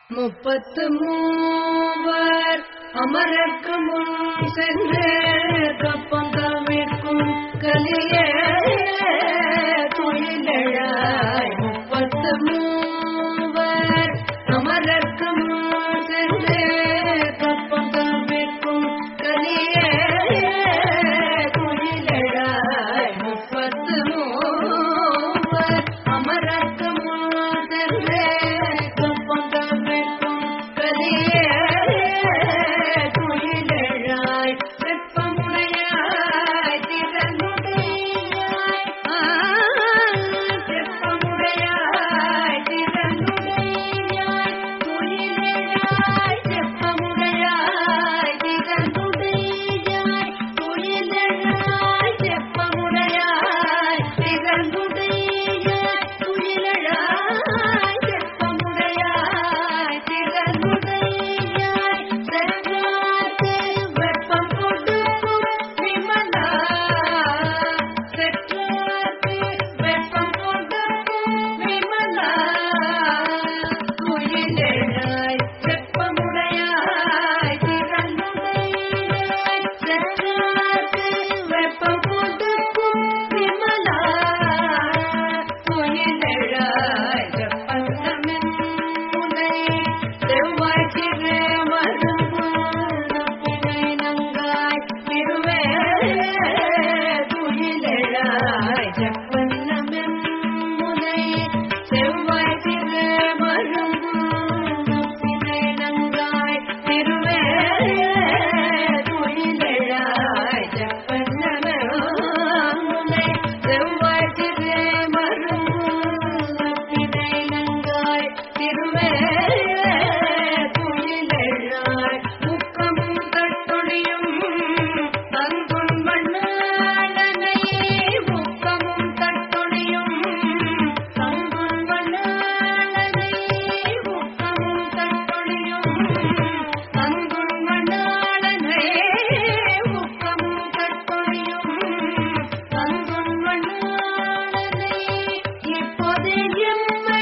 முப்பத்து மூவர் அமரர்க்கு முன் சென்று கப்பம் தவிர்க்கும் கலிய தொழிலழாய் முப்பத்து மூவர் அமரர்க்கு முன் சென்று கப்பம் தவிர்க்கும் கலிய தொழிலழாய் முப்பத்து மூவர் அமரர்க்கு முன் சென்று கப்பம் தவிர்க்கும் கலிய தொழிலழாய் வெப்பமுடையாய் திறனுடையாய் செப்பமுடையாய் திறனுடையாய் தொழிலழாய் செப்பமுடையாய் திறனுடையாய் தொழிலழாய் செப்பமுடையாய் திறனுடையாய் தொழிலழாய் செப்பமுடையாய் திறனுடையாய் சென்றார்க்கு வெப்பம் கொடுக்கும் விமலா செற்றார்க்கு வெப்பம் கொடுக்கும் விமலா குயிலேழாய் செப்பமுடையாய் திறனுடையாய் செற்றார்க்கு வெப்பம் கொடுக்கும் விமலா குயிலேழாய் செப்பந்தமென் முனை செவ்வாய் சிறு மரும்பினை நங்காய் திருவே துயிலழாய் செப்பன்னமென் முனை செவ்வாய் சிறு மரும்பினை நங்காய் திருவே துயிலழாய் செப்பன்னமென் முனை செவ்வாய் சிறு மரும்பினை நங்காய் திருவே துயிலழாய் முக்கமும் தட்டொழியும் தங்குள் மண்ணாளனை முக்கமும் தட்டொழியும் தங்குள் மண்ணாளனை முக்கமும் தட்டொழியும் தங்குள் மண்ணாளனை முக்கமும் தட்டொழியும் தங்குள் மண்ணாளனை இப்போது எம்மை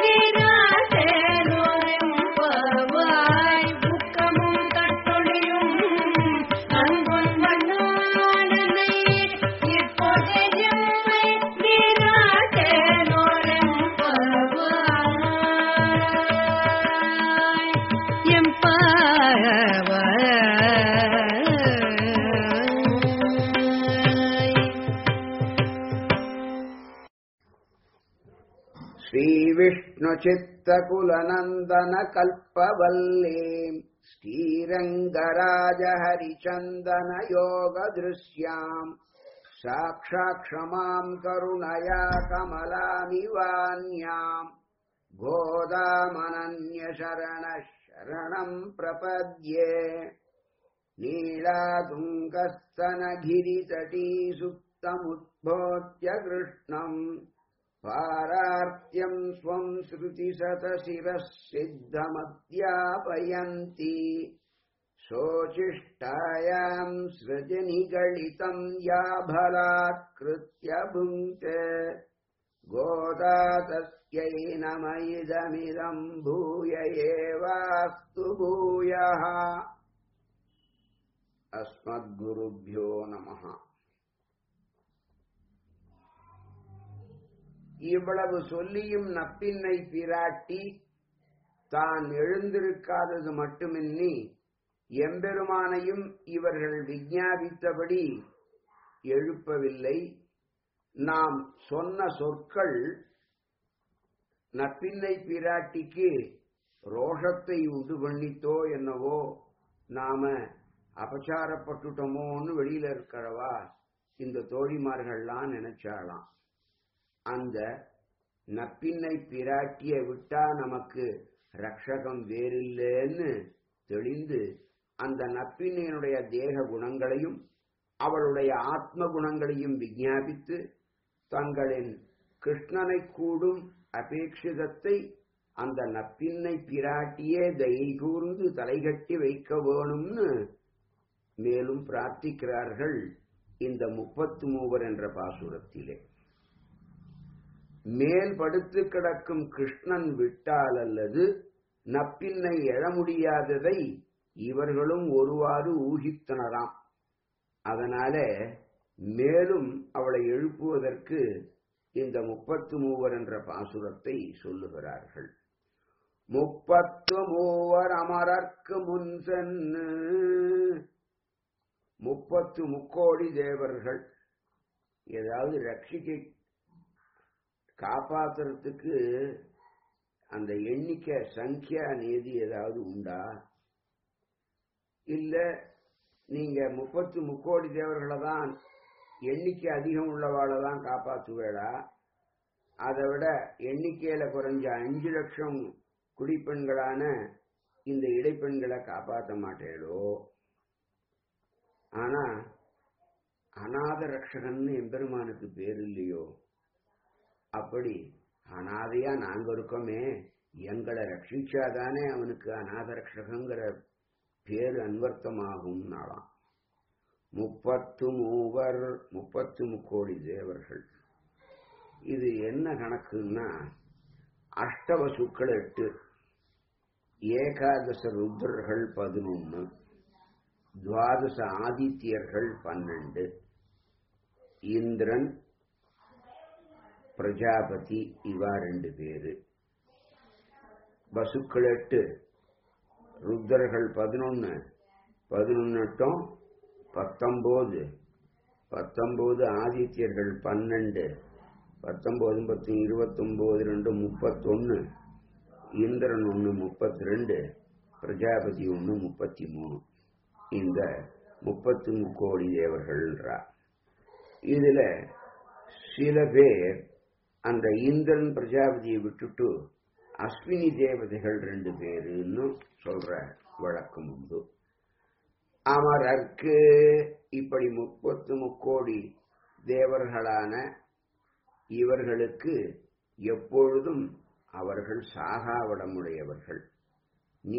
நீராசேலோரெம்பாவாய் புக்கமும் தட்டொழியும் அன்புள் மண்ணாளனை இப்போது எம்மை நீராசேலோரெம்பாவாய் எம்பாவாய் श्रीविष्णुचित्तकुलनन्दनकल्पवल्लीम् श्रीरङ्गराजहरिचन्दनयोगदृश्याम् साक्षाक्षमाम् करुणया कमलामिवान्याम् गोदामनन्यशरणः शरणम् प्रपद्ये नीलातुङ्गस्तनगिरितटी सुप्तमुद्बोध्य कृष्णम् पारार्त्यम् स्वम् श्रुतिशतशिरः सिद्धमध्यापयन्ति शोचिष्टायाम् सृजनिगलितम् या बलात्कृत्य भुङ्क्ते गोदा तस्यै नम इदमिदम् भूय एवास्तु भूयः अस्मद्गुरुभ्यो नमः இவ்வளவு சொல்லியும் நப்பின்னை பிராட்டி தான் எழுந்திருக்காதது மட்டுமின்றி எம்பெருமானையும் இவர்கள் விஞ்ஞாபித்தபடி எழுப்பவில்லை நாம் சொன்ன சொற்கள் நப்பின்னை பிராட்டிக்கு ரோஷத்தை உண்டு பண்ணித்தோ என்னவோ நாம அபச்சாரப்பட்டுட்டோமோன்னு வெளியில இருக்கிறவா இந்த தோழிமார்கள்லாம் நினைச்சாலாம் அந்த நப்பின்னை பிராட்டிய விட்டா நமக்கு ரக்ஷகம் வேறில்லைன்னு தெளிந்து அந்த நப்பின்னையினுடைய தேக குணங்களையும் அவளுடைய ஆத்ம குணங்களையும் விஞ்ஞாபித்து தங்களின் கிருஷ்ணனை கூடும் அபேட்சிதத்தை அந்த நப்பின்னை பிராட்டியே தயை கூர்ந்து தலைகட்டி வைக்க வேணும்னு மேலும் பிரார்த்திக்கிறார்கள் இந்த முப்பத்து மூவர் என்ற பாசுரத்திலே மேல் படுத்து கிடக்கும் கிருஷ்ணன் விட்டால் அல்லது நப்பின்னை எழ முடியாததை இவர்களும் ஒருவாறு ஊகித்தனராம் அதனால மேலும் அவளை எழுப்புவதற்கு இந்த முப்பத்து மூவர் என்ற பாசுரத்தை சொல்லுகிறார்கள் முப்பத்து மூவர் அமரர்க்கு முன் சென்று முப்பத்து முக்கோடி தேவர்கள் ஏதாவது ரட்சிக்கை காப்பாத்துறதுக்கு அந்த எண்ணிக்கை சங்கியா நேதி ஏதாவது உண்டா இல்ல நீங்க முப்பத்து முக்கோடி தேவர்களை தான் எண்ணிக்கை அதிகம் உள்ளவாளை தான் காப்பாத்துவேடா அதை விட எண்ணிக்கையில குறைஞ்ச அஞ்சு லட்சம் குடிப்பெண்களான இந்த இடைப்பெண்களை காப்பாற்ற மாட்டேடோ ஆனா அநாத ரட்சகன்னு எம்பெருமானுக்கு பேர் இல்லையோ அப்படி அனாதையா நாங்க இருக்கோமே எங்களை ரட்சிச்சாதானே அவனுக்கு அநாத ரட்சகங்கிற பேர் அன்வர்த்தமாகும் நாளாம் முப்பத்து மூவர் முப்பத்து முக்கோடி தேவர்கள் இது என்ன கணக்குன்னா அஷ்டவசுக்கள் எட்டு ஏகாதச ருத்ரர்கள் பதினொன்னு துவாதச ஆதித்யர்கள் பன்னெண்டு இந்திரன் பிரஜாபதி இவா ரெண்டு பேரு வசுக்கள் எட்டு ருத்ரர்கள் பதினொன்னு பதினொன்னுட்டும் பத்தொன்பது பத்தொன்பது ஆதித்யர்கள் பன்னெண்டு பத்தொன்பது பத்து இருபத்தொன்பது ரெண்டு முப்பத்தொன்னு இந்திரன் ஒன்று முப்பத்தி ரெண்டு பிரஜாபதி ஒன்று முப்பத்தி மூணு இந்த முப்பத்தி முக்கோடி தேவர்கள்ன்றா இதுல சில பேர் அந்த இந்திரன் பிரஜாபதியை விட்டுட்டு அஸ்வினி தேவதைகள் ரெண்டு பேருன்னு சொல்ற வழக்கம் உண்டு அமரர்க்கு இப்படி முப்பத்து முக்கோடி தேவர்களான இவர்களுக்கு எப்பொழுதும் அவர்கள் சாகாவடமுடையவர்கள் நீ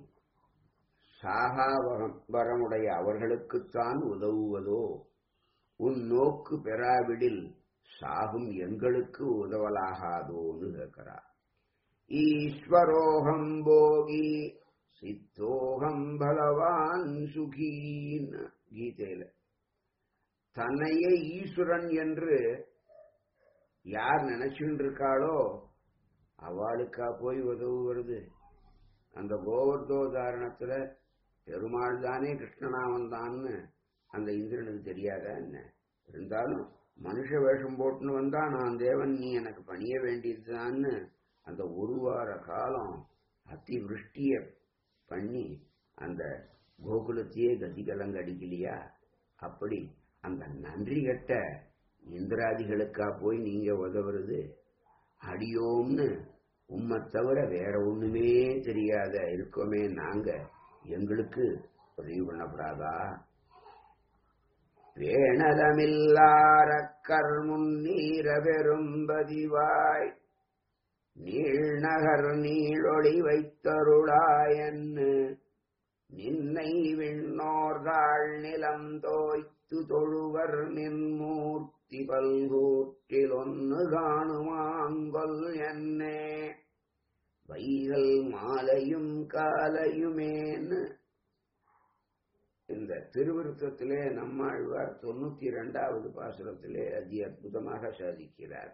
சாகாவரம் வரமுடைய அவர்களுக்குத்தான் உதவுவதோ உன் நோக்கு பெறாவிடில் சாகும் எங்களுக்கு உதவலாகாதோன்னு கேட்கிறார் ஈஸ்வரோகம் போகி சித்தோகம் பலவான் சுகீன் கீதையில தன்னையே ஈஸ்வரன் என்று யார் நினைச்சுட்டு இருக்காளோ அவளுக்கா போய் உதவுவது அந்த கோவர்தோதாரணத்துல பெருமாள் தானே கிருஷ்ணனாமன் தான்னு அந்த இந்திரனுக்கு தெரியாதா என்ன இருந்தாலும் மனுஷ வேஷம் போட்டுன்னு வந்தா நான் தேவன் நீ எனக்கு பணிய வேண்டியதுதான்னு அந்த ஒரு வார காலம் அத்தி விருஷ்டிய பண்ணி அந்த கோகுலத்தையே கதிகலங்க அடிக்கலையா அப்படி அந்த நன்றி கட்ட இந்திராதிகளுக்கா போய் நீங்க உதவுறது அடியோம்னு உம்மை தவிர வேற ஒண்ணுமே தெரியாத இருக்கோமே நாங்க எங்களுக்கு உதவி பண்ணப்படாதா வேணலமில்லாரக்கர் முன்னீர பெரும்பதிவாய் நீழ்நகர் நீளொளி வைத்தருளாயன்னு நின்னை விண்ணோர்தாள் நிலம் தோய்த்து தொழுவர் நின்மூர்த்தி பல்கூற்றில் ஒன்னு காணுமாங்கொல் என்னே வைகள் மாலையும் காலையுமேன்னு இந்த திருவிருத்தத்திலே நம்மாழ்வார் தொண்ணூத்தி இரண்டாவது பாசுரத்திலே அதி அற்புதமாக சாதிக்கிறார்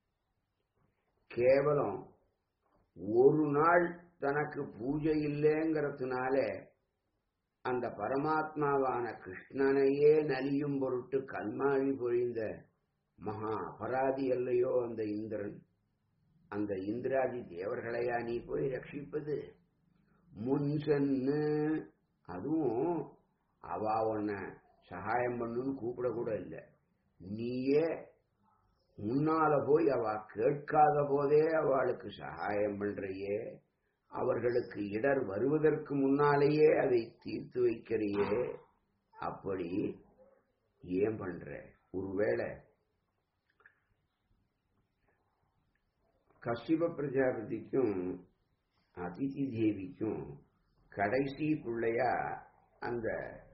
கேவலம் ஒரு நாள் தனக்கு பூஜை இல்லைங்கிறதுனால அந்த பரமாத்மாவான கிருஷ்ணனையே நலியும் பொருட்டு கல்மாழி பொழிந்த மகா அபராதி அல்லையோ அந்த இந்திரன் அந்த இந்திராதி தேவர்களையா நீ போய் ரட்சிப்பது முன் சென்னு அதுவும் அவ உன்னை சகாயம் பண்ணுன்னு கூப்பிட கூட இல்லை நீயே முன்னால போய் அவ கேட்காத போதே அவளுக்கு சகாயம் பண்றியே அவர்களுக்கு இடர் வருவதற்கு முன்னாலேயே அதை தீர்த்து வைக்கிறியே அப்படி ஏன் பண்ற ஒருவேளை கசிப பிரஜாபதிக்கும் அதிதி தேவிக்கும் கடைசி பிள்ளையா அந்த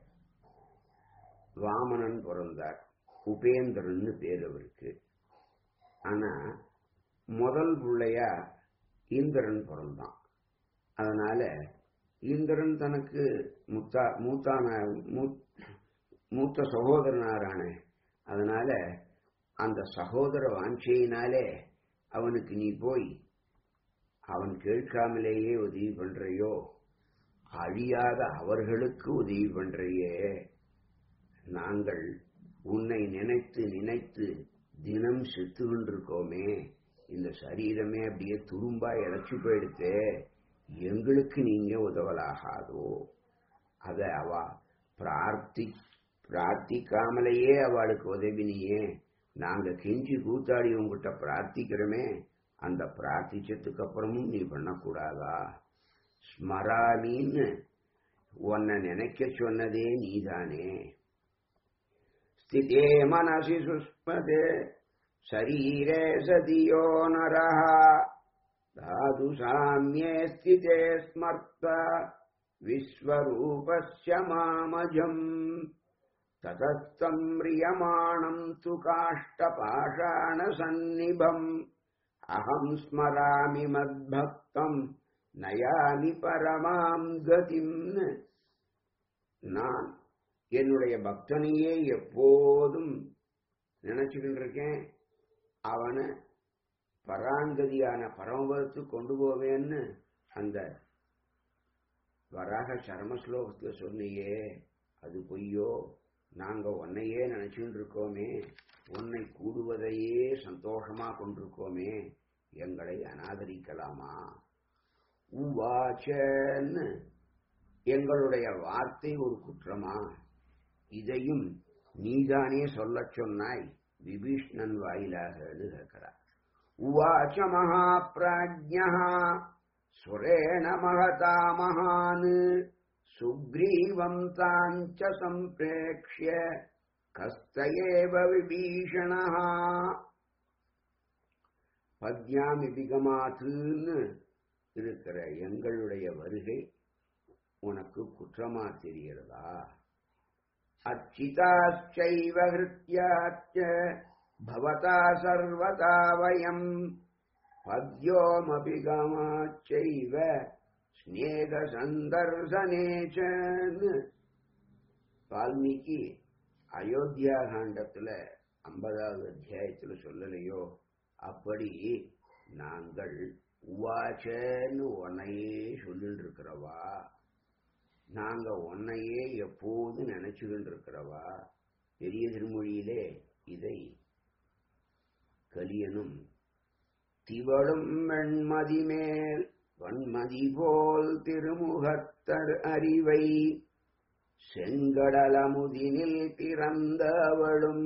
வாமனன் பிறந்தார் உபேந்திரன்னு பேர் அவருக்கு ஆனா முதல் பிள்ளையா இந்திரன் பிறந்தான் அதனால இந்திரன் தனக்கு முத்தா மூத்தான மூ- மூத்த சகோதரனாரான அதனால அந்த சகோதர வாஞ்சையினாலே அவனுக்கு நீ போய் அவன் கேட்காமலேயே உதவி பண்றையோ அழியாத அவர்களுக்கு உதவி பண்றையே நாங்கள் உன்னை நினைத்து நினைத்து தினம் செத்து கொண்டிருக்கோமே இந்த சரீரமே அப்படியே துரும்பா இழைச்சு போயிடுத்தே எங்களுக்கு நீங்க உதவலாகாதோ அத அவ பிரார்த்தி பிரார்த்திக்காமலேயே அவளுக்கு உதவினியே நாங்க கெஞ்சி கூத்தாடி உங்ககிட்ட பிரார்த்திக்கிறோமே அந்த பிரார்த்திச்சதுக்கு அப்புறமும் நீ பண்ணக்கூடாதா ஸ்மராமின்னு உன்னை நினைக்க சொன்னதே நீதானே ஸ்திதே மனசி சுஸ்மதே शरीरे सदियो नरः धातु साम्ये स्थिते स्मर्त विश्वरूपस्य मामजम् ततस्तम् म्रियमाणम् तु काष्ठपाषाणसन्निभम् अहम् स्मरामि मद्भक्तम् நயாமி பரமாம் கதிம் நான் என்னுடைய பக்தனையே எப்போதும் நினைச்சுக்கிட்டு இருக்கேன் அவனை பராங்கதியான பரமபதத்துக்கு கொண்டு போவேன்னு அந்த வராக சரம ஸ்லோகத்துல சொன்னியே அது பொய்யோ நாங்க உன்னையே நினைச்சுட்டு இருக்கோமே உன்னை கூடுவதையே சந்தோஷமா கொண்டிருக்கோமே எங்களை அனாதரிக்கலாமா உவாச்சன்னு எங்களுடைய வார்த்தை ஒரு குற்றமா இதையும் நீதானே சொல்லச் சொன்னாய் விபீஷ்ணன் வாயிலாக கேட்கிறார் உவாச்ச மகாபிராஜ்யா சுரேண மகதா மகான் சுக்ரீவம் தாஞ்ச சம்பிரேக்ஷ்ய கஸ்தயேவ விபீஷணா பத்யாமி பிகமாத்துன்னு இருக்கிற எங்களுடைய வருகை உனக்கு குற்றமா தெரிகிறதா அச்சிதாச்சைவ ஹிருத்யாச்ச பவதா சர்வதா வயம் பத்யோமபி கமாச்சைவ ஸ்நேக சந்தர்சனேச்சன்னு வால்மீகி அயோத்தியா காண்டத்துல ஐம்பதாவது அத்தியாயத்துல சொல்லலையோ அப்படி நாங்கள் உவாச்சன்னு உன்னையே சொல்லிட்டு இருக்கிறவா நாங்க உன்னையே எப்போதும் நினைச்சுக்கிட்டு இருக்கிறவா பெரிய திருமொழியிலே இதை கலியனும் திவளும் வெண்மதி மேல் வன்மதி போல் திருமுகத்தர் அறிவை செங்கடலமுதினில் பிறந்தவளும்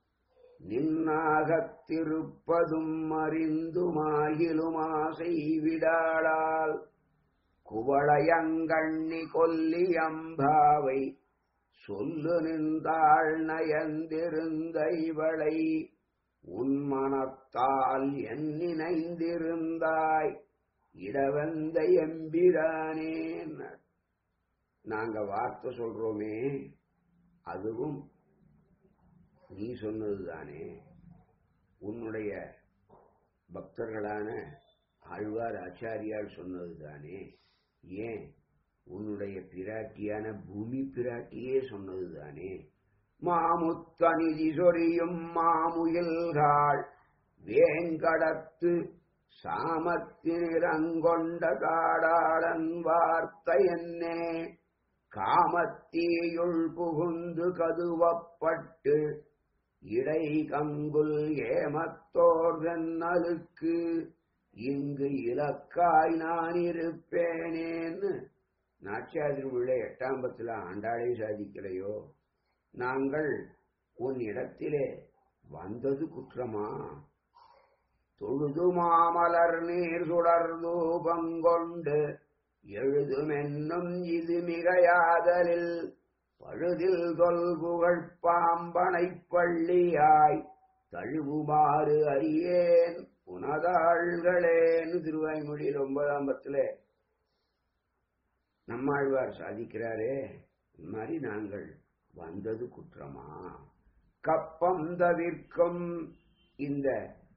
நின்னாகத்திருப்பதும் அறிந்துமாகிலுமாசை விடாளால் குவளையங்கண்ணி கொல்லி அம்பாவை சொல்லு நின்றாள் நயந்திருந்த இவளை உன் மனத்தால் என் நினைந்திருந்தாய் இடவந்த எம்பிரானேன் நாங்க வார்த்தை சொல்றோமே அதுவும் நீ சொன்னதுதானே உன்னுடைய பக்தர்களான ஆழ்வார் ஆச்சாரியால் சொன்னதுதானே ஏன் உன்னுடைய பிராட்டியான பூமி பிராட்டியே சொன்னதுதானே மாமுத்தனிதி சொரியும் மாமுயில்காள் வேங்கடத்து சாமத்தினிறங்கொண்ட காடாளன் வார்த்தை என்னே காமத்தீயுள் புகுந்து கதுவப்பட்டு இடை கங்குல் ஏமத்தோர் வெண்ணலுக்கு இங்கு இலக்காய் நான் இருப்பேனேன்னு நாச்சியாதிரி உள்ள எட்டாம் பத்துல ஆண்டாளே சாதிக்கலையோ நாங்கள் உன் இடத்திலே வந்தது குற்றமா தொழுது மாமலர் நீர் சுடர்தூபங்கொண்டு எழுதுமென்னும் இது மிகையாதலில் பழுதில் தொல்புகழ் பாம்பனைப் பள்ளியாய் தழுவுமாறு அறியேன் உனதாள்களேன்னு திருவாய்மொழியில் ஒன்பதாம் பத்துல நம்மாழ்வார் சாதிக்கிறாரே இந்த மாதிரி நாங்கள் வந்தது குற்றமா கப்பம் தவிர்க்கும் இந்த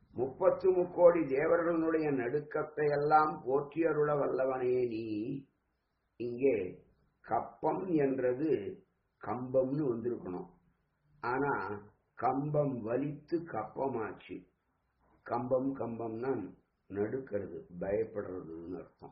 முப்பத்து முக்கோடி தேவர்களுடைய நடுக்கத்தை எல்லாம் போற்றியருள வல்லவனே நீ இங்கே கப்பம் என்றது கம்பம்னு வந்திருக்கணும் ஆனா கம்பம் வலித்து கப்பமாச்சு கம்பம் கம்பம்னா நடுக்கிறது பயப்படுறதுன்னு அர்த்தம்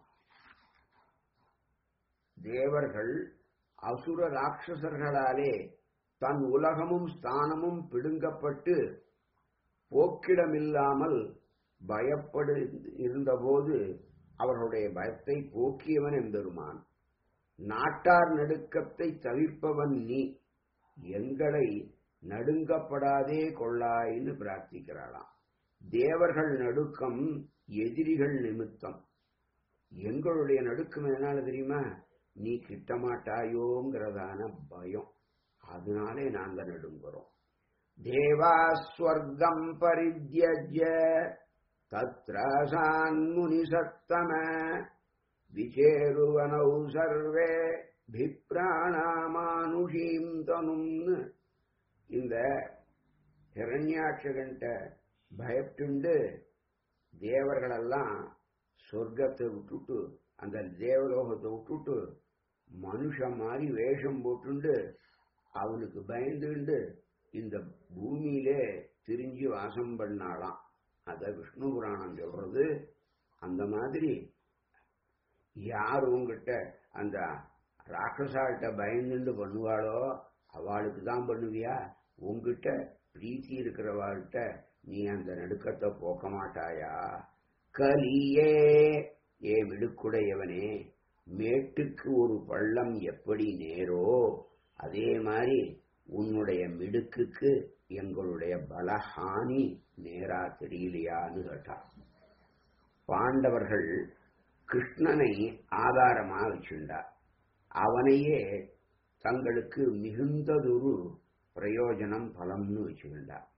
தேவர்கள் அசுர ராட்சசர்களாலே தன் உலகமும் ஸ்தானமும் பிடுங்கப்பட்டு போக்கிடமில்லாமல் பயப்படு இருந்தபோது அவர்களுடைய பயத்தை போக்கியவன் எம்பெருமான் நாட்டார் நடுக்கத்தை தவிர்ப்பவன் நீ எங்களை நடுங்கப்படாதே கொள்ளாயின்னு பிரார்த்திக்கிறாளாம் தேவர்கள் நடுக்கம் எதிரிகள் நிமித்தம் எங்களுடைய நடுக்கம் எதனால தெரியுமா நீ கிட்டமாட்டாயோங்கிறதான பயம் அதனாலே நாங்க நடுங்குறோம் தேவாஸ்வர்க்கம் பரித்யஜ்ய தத்ராசான் முனிசத்தம விசேருவனௌ சர்வே பிப்ராணாமானுஷீம் தனும்னு இந்த ஹிரண்யாட்சகன்ட்ட பயத்துண்டு தேவர்களெல்லாம் சொர்க்கத்தை விட்டுட்டு அந்த தேவலோகத்தை விட்டுட்டு மனுஷன் மாதிரி வேஷம் போட்டுண்டு அவனுக்கு பயந்துண்டு இந்த பூமியிலே திரிஞ்சு வாசம் பண்ணாலாம் அத விஷ்ணு புராணம் சொல்றது அந்த மாதிரி யார் உங்ககிட்ட அந்த ராட்சசால்கிட்ட பயந்துண்டு பண்ணுவாளோ அவளுக்கு தான் பண்ணுவியா உங்ககிட்ட பிரீத்தி இருக்கிறவாள்கிட்ட நீ அந்த நடுக்கத்தை போக்க மாட்டாயா கலியே ஏ மிடுக்குடையவனே மேட்டுக்கு ஒரு பள்ளம் எப்படி நேரோ அதே மாதிரி உன்னுடைய மிடுக்குக்கு எங்களுடைய பலஹானி நேரா தெரியலையான்னு கேட்டான் பாண்டவர்கள் கிருஷ்ணனை ஆதாரமா வச்சுண்டார் அவனையே தங்களுக்கு மிகுந்ததொரு பிரயோஜனம் பலம்னு வச்சுக்கிண்டார்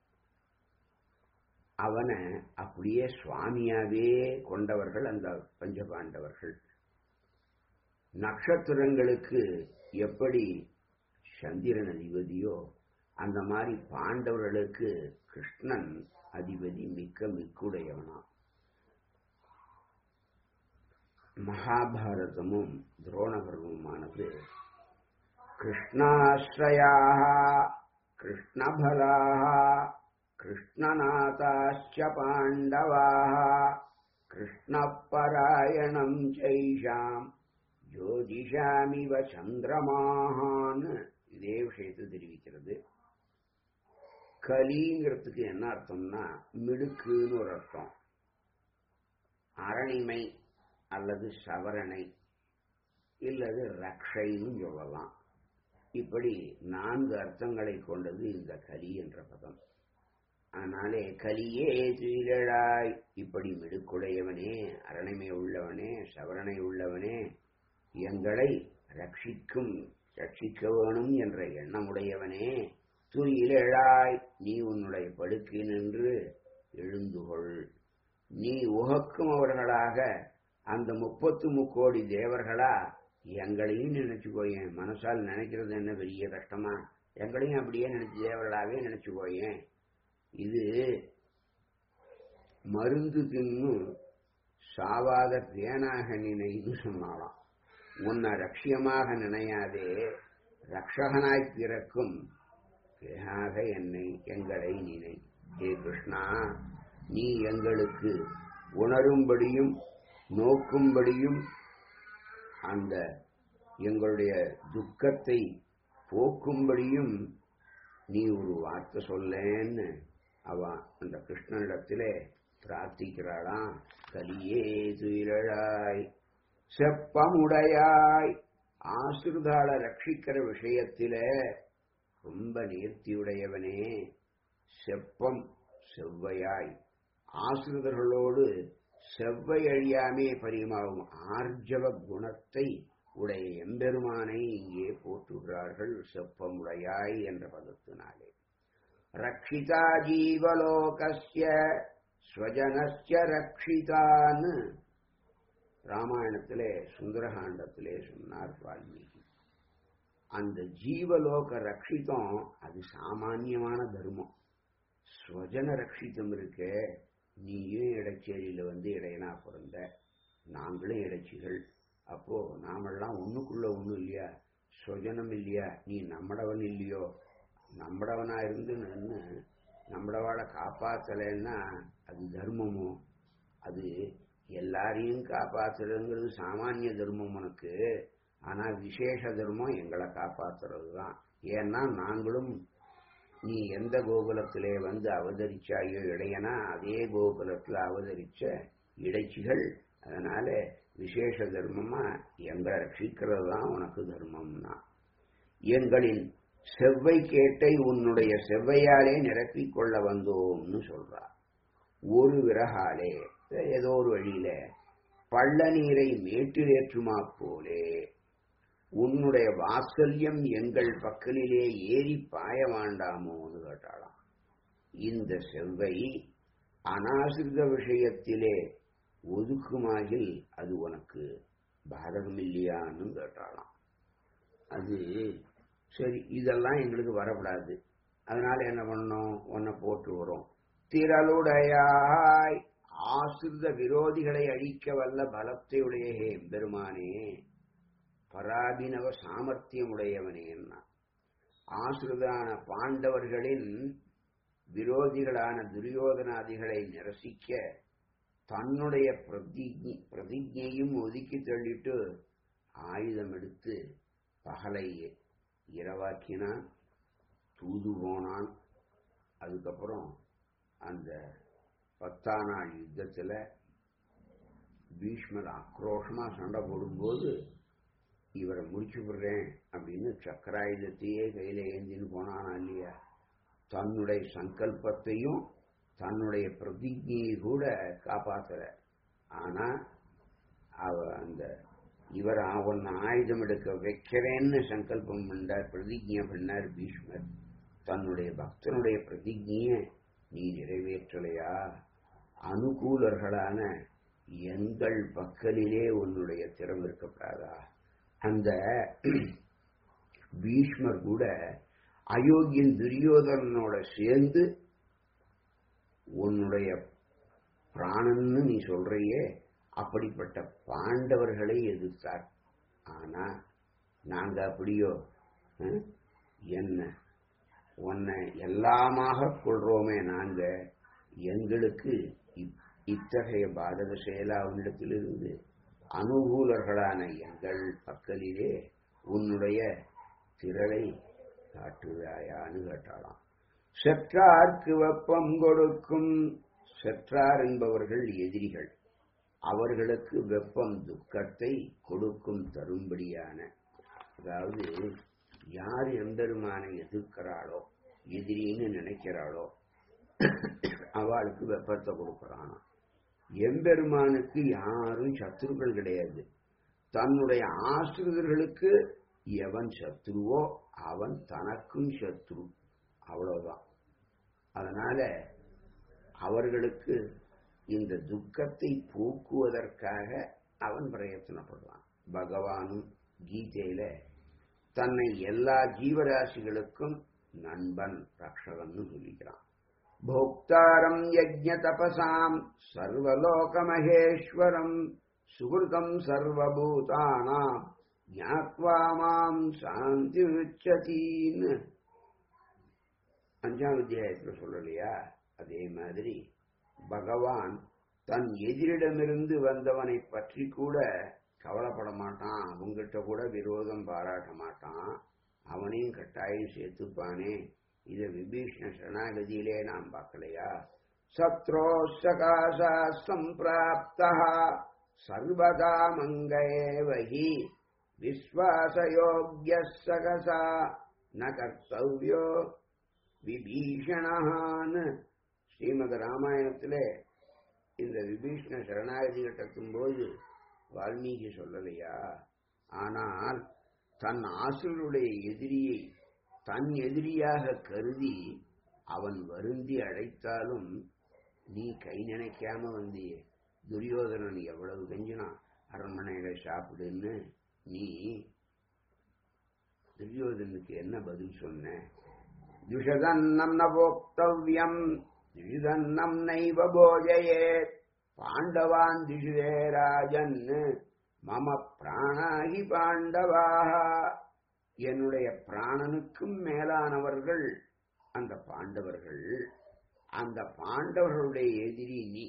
அவனை அப்படியே சுவாமியாவே கொண்டவர்கள் அந்த பஞ்சபாண்டவர்கள் நட்சத்திரங்களுக்கு எப்படி சந்திரன் அதிபதியோ அந்த மாதிரி பாண்டவர்களுக்கு கிருஷ்ணன் அதிபதி மிக்க மிக்குடையவனா மகாபாரதமும் துரோணபர்வமானது கிருஷ்ணாஸ்ரயாக கிருஷ்ணபலாக கிருஷ்ணநாதாச்ச பாண்டவாக கிருஷ்ணப்பராயணம் சைஷாம் ஜோதிஷாமிவ சந்திரமாகான்னு இதே விஷயத்தை தெரிவிக்கிறது கலிங்கிறதுக்கு என்ன அர்த்தம்னா மிடுக்குன்னு ஒரு அர்த்தம் அரணிமை அல்லது சவரணை இல்லது ரக்ஷைன்னு சொல்லலாம் இப்படி நான்கு அர்த்தங்களை கொண்டது இந்த கலி என்ற பதம் ஆனாலே கலியே துயிலழாய் இப்படி மிடுக்குடையவனே அரணிமை உள்ளவனே சவரணை உள்ளவனே எங்களை ரட்சிக்கும் ரட்சிக்க வேணும் என்ற எண்ணமுடையவனே துயிலழாய் நீ உன்னுடைய படுக்கை நின்று எழுந்துகொள் நீ உகக்கும் அவர்களாக அந்த முப்பத்து முக்கோடி தேவர்களா எங்களையும் நினைச்சுக்கோயேன் மனசால் நினைக்கிறது என்ன பெரிய கஷ்டமா எங்களையும் அப்படியே நினைச்சு தேவர்களாவே நினைச்சுக்கோயேன் இது மருந்து தின்னு சாவாத பேனாக நினைன்னு சொன்னாலாம் உன்னை ரட்சியமாக நினையாதே ரக்ஷகனாய் பிறக்கும் பேனாக என்னை எங்களை நினை ஏ கிருஷ்ணா நீ எங்களுக்கு உணரும்படியும் நோக்கும்படியும் அந்த எங்களுடைய துக்கத்தை போக்கும்படியும் நீ ஒரு வார்த்தை சொல்லேன்னு அவ அந்த கிருஷ்ணனிடத்திலே பிரார்த்திக்கிறாளாம் கலியே துயிலழாய் செப்பமுடையாய் ஆசிரிதாள ரட்சிக்கிற விஷயத்தில ரொம்ப நேர்த்தியுடையவனே செப்பம் செவ்வையாய் ஆசிரிதர்களோடு செவ்வை அழியாமே பரிமாவும் ஆர்ஜவ குணத்தை உடைய எம்பெருமானை இங்கே போற்றுகிறார்கள் செப்பமுடையாய் என்ற பதத்தினாலே ரக்ஷிதா ஜீவலோகஸ்ய ஸ்வஜனஸ்ய ரக்ஷிதான்னு ராமாயணத்திலே சுந்தரகாண்டத்திலே சொன்னார் வால்மீகி அந்த ஜீவலோக ரட்சிதம் அது சாமான்யமான தர்மம் ஸ்வஜன ரட்சிதம் இருக்கே நீயும் இடைச்சேரியில வந்து இடையனா பிறந்த நாங்களும் இடைச்சிகள் அப்போ நாமெல்லாம் ஒண்ணுக்குள்ள ஒண்ணும் இல்லையா சுஜனம் இல்லையா நீ நம்மடவன் இல்லையோ நம்மடவனா இருந்து நின்னு நம்மடவாளை காப்பாத்தலைன்னா அது தர்மமோ அது எல்லாரையும் காப்பாத்துறதுங்கிறது சாமானிய தர்மம் உனக்கு ஆனா விசேஷ தர்மம் எங்களை காப்பாத்துறது தான் ஏன்னா நாங்களும் நீ எந்த கோகுலத்திலே வந்து அவதரிச்சாயோ இடையனா அதே கோகுலத்துல அவதரிச்ச இடைச்சிகள் அதனால விசேஷ தர்மமா எங்களை ரட்சிக்கிறது தான் உனக்கு தர்மம்னா எங்களின் செவ்வை கேட்டை உன்னுடைய செவ்வையாலே நிரப்பிக் கொள்ள வந்தோம்னு சொல்றா ஒரு விறகாலே ஏதோ ஒரு வழியில பள்ள நீரை மேட்டிலேற்றுமா போலே உன்னுடைய வாத்சல்யம் எங்கள் பக்கலிலே ஏறி பாய வேண்டாமோன்னு கேட்டாளாம் இந்த செவ்வை அனாசிரித விஷயத்திலே ஒதுக்குமாகில் அது உனக்கு பாதகம் இல்லையான்னு கேட்டாளாம் அது சரி இதெல்லாம் எங்களுக்கு வரக்கூடாது அதனால என்ன பண்ணோம் உன்னை போட்டு வரும் திரளுடையாய் ஆசிரித விரோதிகளை அழிக்க வல்ல பலத்தை உடைய எம்பெருமானே பராபினவ சாமர்த்தியமுடையவனே என்ன ஆசிரிதான பாண்டவர்களின் விரோதிகளான துரியோதனாதிகளை நிரசிக்க தன்னுடைய பிரதிஜை பிரதிஜையும் ஒதுக்கி தள்ளிட்டு ஆயுதம் எடுத்து பகலை இரவாக்கினான் தூது போனான் அதுக்கப்புறம் அந்த பத்தாம் நாள் யுத்தத்துல பீஷ்மர் ஆக்ரோஷமா சண்டை போடும்போது இவரை முடிச்சு விடுறேன் அப்படின்னு சக்கராயுதத்தையே கையில ஏந்தின்னு போனானா இல்லையா தன்னுடைய சங்கல்பத்தையும் தன்னுடைய பிரதிஜையை கூட காப்பாத்தல ஆனா அவ அந்த இவர் அவன் ஆயுதம் எடுக்க வைக்கிறேன்னு சங்கல்பம் பண்ணார் பிரதிஜை பண்ணார் பீஷ்மர் தன்னுடைய பக்தனுடைய பிரதிஜைய நீ நிறைவேற்றலையா அனுகூலர்களான எங்கள் பக்கலிலே உன்னுடைய திறம் இருக்கப்படாதா அந்த பீஷ்மர் கூட அயோக்கியன் துரியோதனனோட சேர்ந்து உன்னுடைய பிராணன்னு நீ சொல்றையே அப்படிப்பட்ட பாண்டவர்களை எதிர்த்தார் ஆனா நாங்க அப்படியோ அஹ், என்ன உன்னை எல்லாமாக கொள்றோமே நாங்க எங்களுக்கு இத்- இத்தகைய பாதக செயலா உன்னிடத்திலிருந்து அனுகூலர்களான எங்கள் பக்கலிலே உன்னுடைய திரளை காட்டுவாயான்னு கேட்டாளாம் செற்றார்க்கு வெப்பம் கொடுக்கும் செற்றார் என்பவர்கள் எதிரிகள் அவர்களுக்கு வெப்பம் துக்கத்தை கொடுக்கும் தரும்படியான அதாவது யார் எம்பெருமானை எதிர்க்கிறாளோ எதிரின்னு நினைக்கிறாளோ அவளுக்கு வெப்பத்தை கொடுக்கறானா எம்பெருமானுக்கு யாரும் சத்துருக்கள் கிடையாது தன்னுடைய ஆசிரியர்களுக்கு எவன் சத்ருவோ அவன் தனக்கும் சத்ரு அவ்வளவுதான் அதனால அவர்களுக்கு இந்த துக்கத்தை போக்குவதற்காக அவன் பிரயத்தனப்படுவான் பகவானும் கீதையில தன்னை எல்லா ஜீவராசிகளுக்கும் நண்பன் ரக்ஷகன்னு சொல்லிக்கிறான் போக்தாரம் யஜ்ஞ தபசாம் சர்வலோக மகேஸ்வரம் சுகிருதம் சர்வபூதானாம் ஞாத்வா மாம் சாந்தி உச்சதீன்னு அஞ்சாம் அத்தியாயத்துல சொல்லலையா அதே மாதிரி பகவான் தன் எதிரிடமிருந்து வந்தவனை பற்றி கூட கவலைப்பட மாட்டான் அவங்கிட்ட கூட விரோதம் பாராட்ட மாட்டான் அவனையும் கட்டாயம் சேர்த்துப்பானே இத விபீஷ்ண சரணாகதியிலே நாம் பார்க்கலையா சத்ரோ சகாசா சம்பிராப்தா சர்வதா மங்கேவஹி விஸ்வாசயோக்கிய சகசா ந கர்த்தவ்யோ விபீஷணான்னு ஸ்ரீமத் ராமாயணத்திலே இந்த விபீஷ்ண சரணாகதி கட்டத்தும் போது வால்மீகி சொல்லலையா ஆனால் தன் ஆசிரியருடைய எதிரியை தன் எதிரியாக கருதி அவன் வருந்தி அழைத்தாலும் நீ கை நினைக்காம வந்தியே துரியோதனன் எவ்வளவு கெஞ்சினான் அரண்மனையில சாப்பிடுன்னு நீ துரியோதனுக்கு என்ன பதில் சொன்ன துஷதன்னம் ந போக்தவ்யம் திஷிதன்னம் நைவ போஜயே பாண்டவான் திஷிதே ராஜன் மம பிராணாகி பாண்டவாக என்னுடைய பிராணனுக்கும் மேலானவர்கள் அந்த பாண்டவர்கள் அந்த பாண்டவர்களுடைய எதிரி நீ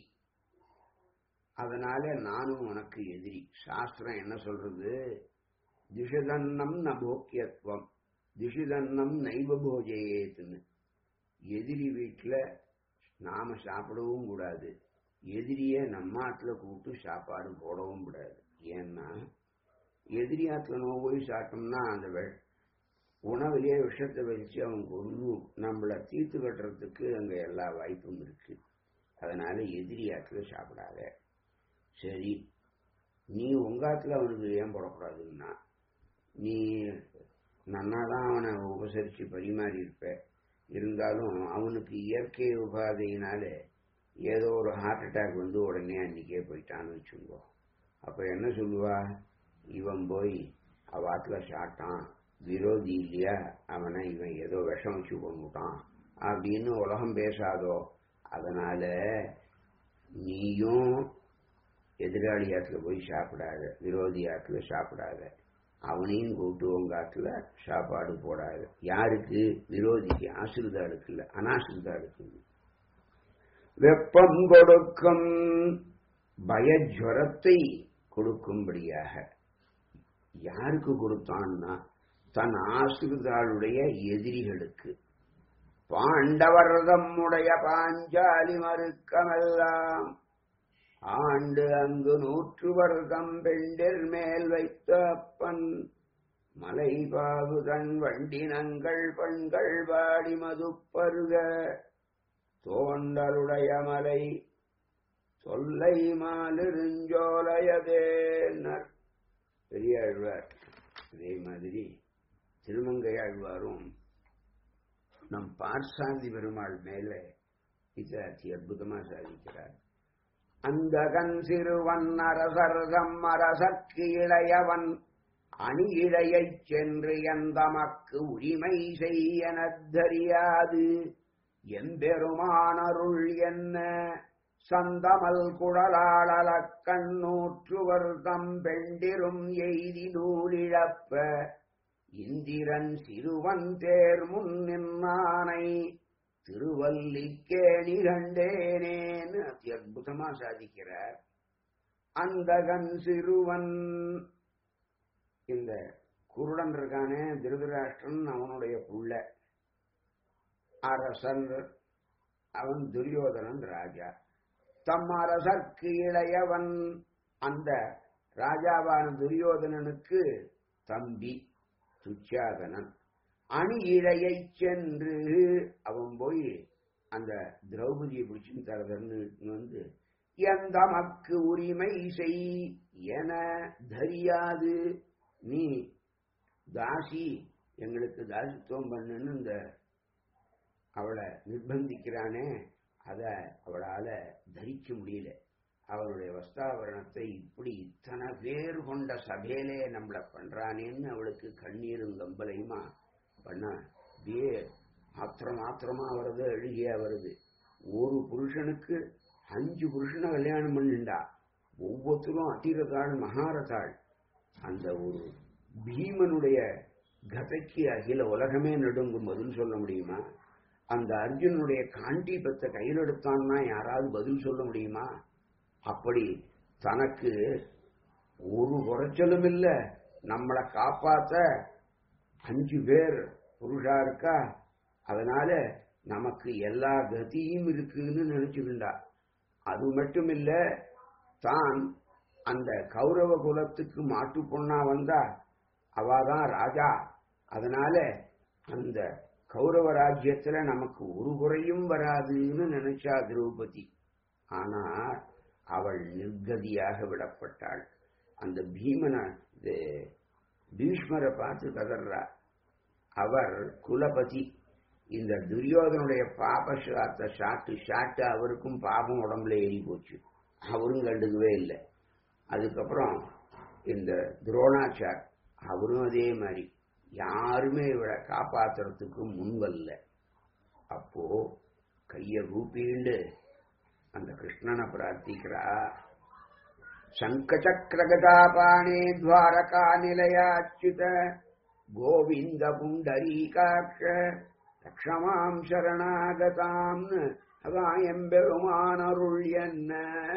அதனால நானும் உனக்கு எதிரி சாஸ்திரம் என்ன சொல்றது திஷதன்னம் ந போக்கியத்துவம் திஷிதன்னம் நைவ போஜயேத்துன்னு எதிரி வீட்டுல நாம சாப்பிடவும் கூடாது எதிரிய நம்மாத்துல கூப்பிட்டு சாப்பாடு போடவும் கூடாது ஏன்னா எதிரியாத்துல நோ போய் சாப்பிட்டோம்னா அந்த வெ- உணவிலேயே விஷத்தை வச்சு அவன் கொண்டு நம்மள தீர்த்து கட்டுறதுக்கு அங்க எல்லா வாய்ப்பும் இருக்கு அதனால எதிரியாத்துல சாப்பிடாத சரி நீ உங்காத்துல அவனுக்கு ஏன் போடக்கூடாதுன்னா நீ நன்னாதான் அவனை உபசரிச்சு பரிமாறி இருப்ப இருந்தாலும் அவனுக்கு இயற்கை உபாதையினால ஏதோ ஒரு ஹார்ட் அட்டாக் வந்து உடனே அன்னைக்கே போயிட்டான்னு வச்சுக்கோ அப்ப என்ன சொல்லுவா இவன் போய் அவாத்துல சாட்டான் விரோதி இல்லையா அவனை இவன் ஏதோ விஷம் வச்சு கொண்டுட்டான் அப்படின்னு உலகம் பேசாதோ அதனால நீயும் எதிராளி ஆத்துல போய் சாப்பிடாத விரோதி ஆத்துல சாப்பிடாத அவனையும் கூப்பிட்டு உங்க ஆத்துல சாப்பாடு போடாத யாருக்கு விரோதிக்கு ஆசிரிதாளுக்கு இல்ல அனாசிரிதாளுக்கு வெப்பம் கொடுக்கும் பயஜ்வரத்தை கொடுக்கும்படியாக யாருக்கு கொடுத்தான்னா தன் ஆசிரிதாளுடைய எதிரிகளுக்கு பாண்டவர் தம்முடைய பாஞ்சாலி மறுக்கமெல்லாம் ஆண்டு அங்கு நூற்று வருடம் பெண்டிர் மேல் வைத்த அப்பன் மலை பாகுதன் வண்டினங்கள் பெண்கள் பாடி மதுப்பருக தோண்டலுடைய மலை சொல்லை மாலிருஞ்சோலையதேனர் பெரியாழ்வார் இதே மாதிரி திருமங்கையாழ்வாரும் நம் பார்சாந்தி பெருமாள் மேலே இதை அதி அற்புதமா சாதிக்கிறார் அந்த கண் சிறுவன் அரசர்தம் அரசற்கு இளையவன் அணி இழையைச் சென்று எந்தமக்கு உரிமை செய்யனத் தெரியாது எம்பெருமானருள் என்ன சந்தமல் குழலாளலக் கண்ணூற்றுவர் தம் பெண்டிரும் எய்தி நூலிழப்ப இந்திரன் சிறுவன் தேர் முன் நின்னானை திருவல்லிக்கேணி கண்டேனேன்னு அதி அற்புதமா சாதிக்கிறார் அந்தகன் சிறுவன் இந்த குருடன் இருக்கானே திருதராஷ்டிரன் அவனுடைய புள்ள அரசன் அவன் துரியோதனன் ராஜா தம் அரசர்க்கு இளையவன் அந்த ராஜாவான துரியோதனனுக்கு தம்பி துச்சாதனன் அணி இழையை சென்று அவன் போய் அந்த திரௌபதியை பிடிச்சு தரதன்னு வந்து எந்த மக்கு உரிமை செய் என தெரியாது நீ தாசி எங்களுக்கு தாசித்துவம் பண்ணுன்னு இந்த அவளை நிர்பந்திக்கிறானே அத அவளால தரிக்க முடியல அவளுடைய வஸ்தாபரணத்தை இப்படி இத்தனை பேர் கொண்ட சபையிலே நம்மள பண்றானேன்னு அவளுக்கு கண்ணீரும் கம்பலையுமா பண்ண அப்படியே ஆத்திரம் ஆத்திரமா வருது அழுகியா வருது ஒரு புருஷனுக்கு அஞ்சு புருஷனை கல்யாணம் பண்ணிண்டா ஒவ்வொருத்தரும் அட்டிரத்தாள் மகாரதாள் அந்த ஒரு பீமனுடைய கதைக்கு அகில உலகமே நடுங்கும் பதில் சொல்ல முடியுமா அந்த அர்ஜுனுடைய காண்டீபத்தை கையில் எடுத்தான்னா யாராவது பதில் சொல்ல முடியுமா அப்படி தனக்கு ஒரு குறைச்சலும் இல்ல நம்மளை காப்பாத்த அஞ்சு பேர் புருஷா இருக்கா அதனால நமக்கு எல்லா கதியும் இருக்குன்னு நினைச்சுக்கிண்டா அது மட்டும் இல்ல தான் அந்த கௌரவ குலத்துக்கு மாட்டு பொண்ணா வந்தா அவாதான் ராஜா அதனால அந்த கௌரவ ராஜ்யத்துல நமக்கு ஒரு குறையும் வராதுன்னு நினைச்சா திரௌபதி ஆனா அவள் நிர்கதியாக விடப்பட்டாள் அந்த பீமனை இது பீஷ்மரை பார்த்து கதர்றா அவர் குலபதி இந்த துரியோதனுடைய பாப சாத்த சாட்டு சாட்டு அவருக்கும் பாபம் உடம்புல ஏறி போச்சு அவரும் கண்டுக்கவே இல்லை அதுக்கப்புறம் இந்த துரோணாச்சார் அவரும் அதே மாதிரி யாருமே இவளை காப்பாத்துறதுக்கு முன்வல்ல அப்போ கைய கூப்பிண்டு அந்த கிருஷ்ணனை பிரார்த்திக்கிறா சங்கச்சக்கரகதாபாணே துவாரகா நிலையாச்சுத கோவிந்த புண்டரீகாட்ச லக்ஷமாம் சரணாகதாம்னு அதான் எம்பெருமான் அருள் என்ன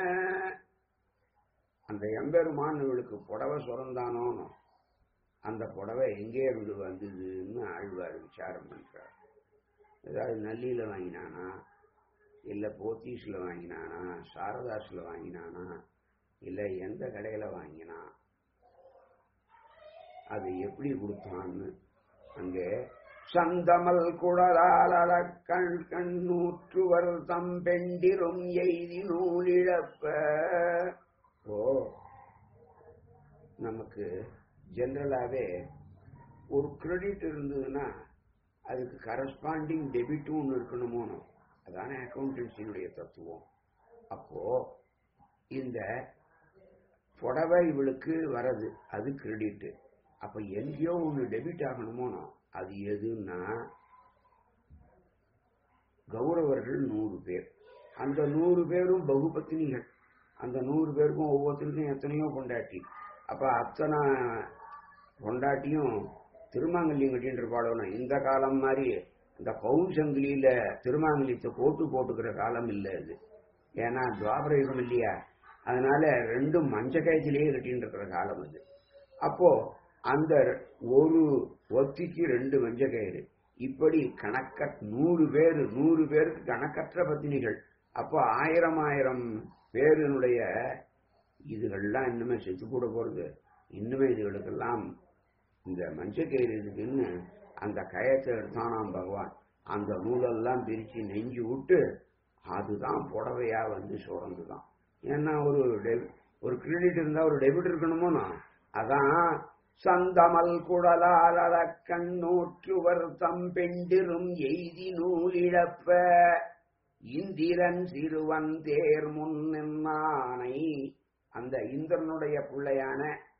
அந்த எம்பெருமான் இவளுக்கு புடவை சுரந்தானோன்னு அந்த புடவை எங்கே இருந்து வந்ததுன்னு ஆழ்வார் விசாரம் பண்றார் ஏதாவது நல்லியில வாங்கினானா இல்ல போத்தீஸ்ல வாங்கினானா சாரதாஸ்ல வாங்கினானா இல்ல எந்த கடையில வாங்கினா அது எப்படி கொடுத்தான்னு அங்கே சந்தமல் குழலால் கண் கண்ணூற்றுவர் தம் பெண்டிரும் எய்தி நூலிழப்ப ஓ நமக்கு ஜெனரலாவே ஒரு கிரெடிட் இருந்ததுன்னா அதுக்கு கரஸ்பாண்டிங் டெபிட்டும் ஒன்று இருக்கணுமோனோ அதான அக்கௌண்டன்சியினுடைய தத்துவம் அப்போ இந்த புடவை இவளுக்கு வரது அது கிரெடிட் அப்ப எங்கேயோ ஒன்று டெபிட் ஆகணுமோனோ அது எதுன்னா கௌரவர்கள் நூறு பேர் அந்த நூறு பேரும் பகுபத்தினிகள் அந்த நூறு பேருக்கும் ஒவ்வொருத்தருக்கும் எத்தனையோ கொண்டாட்டி அப்ப அத்தனை கொண்டாட்டியும் திருமாங்கல்யம் கட்டின்னு இருப்பாளோன்னு இந்த காலம் மாதிரி இந்த பவுன் சங்கிலியில திருமாங்கல்யத்தை போட்டு போட்டுக்கிற காலம் இல்லை இது ஏன்னா துவாபர யுகம் இல்லையா அதனால ரெண்டும் மஞ்ச கயத்திலேயே கட்டின்னு இருக்கிற காலம் இது அப்போ அந்த ஒரு ஒத்திக்கு ரெண்டு மஞ்ச கயிறு இப்படி கணக்க நூறு பேர் நூறு பேருக்கு கணக்கற்ற பத்தினிகள் அப்போ ஆயிரம் ஆயிரம் பேருனுடைய இதுகள்லாம் இன்னுமே செத்து கூட போறது இன்னுமே இதுகளுக்கெல்லாம் இந்த மஞ்ச கயிறு இருக்குன்னு அந்த கயத்தை எடுத்தானாம் பகவான் அந்த நூலெல்லாம் பிரிச்சு நெஞ்சு விட்டு அதுதான் புடவையா வந்து சுரந்துதான் ஏன்னா ஒரு டெபி- ஒரு கிரெடிட் இருந்தா ஒரு டெபிட் இருக்கணுமோனா அதான் சந்தமல் குடலால் கண்ணூற்றுவர் தம் பெண்டிரும் எய்தி நூலிழப்ப இந்திரன் சிறுவன் தேர் முன் நின்னானை அந்த இந்திரனுடைய பிள்ளையான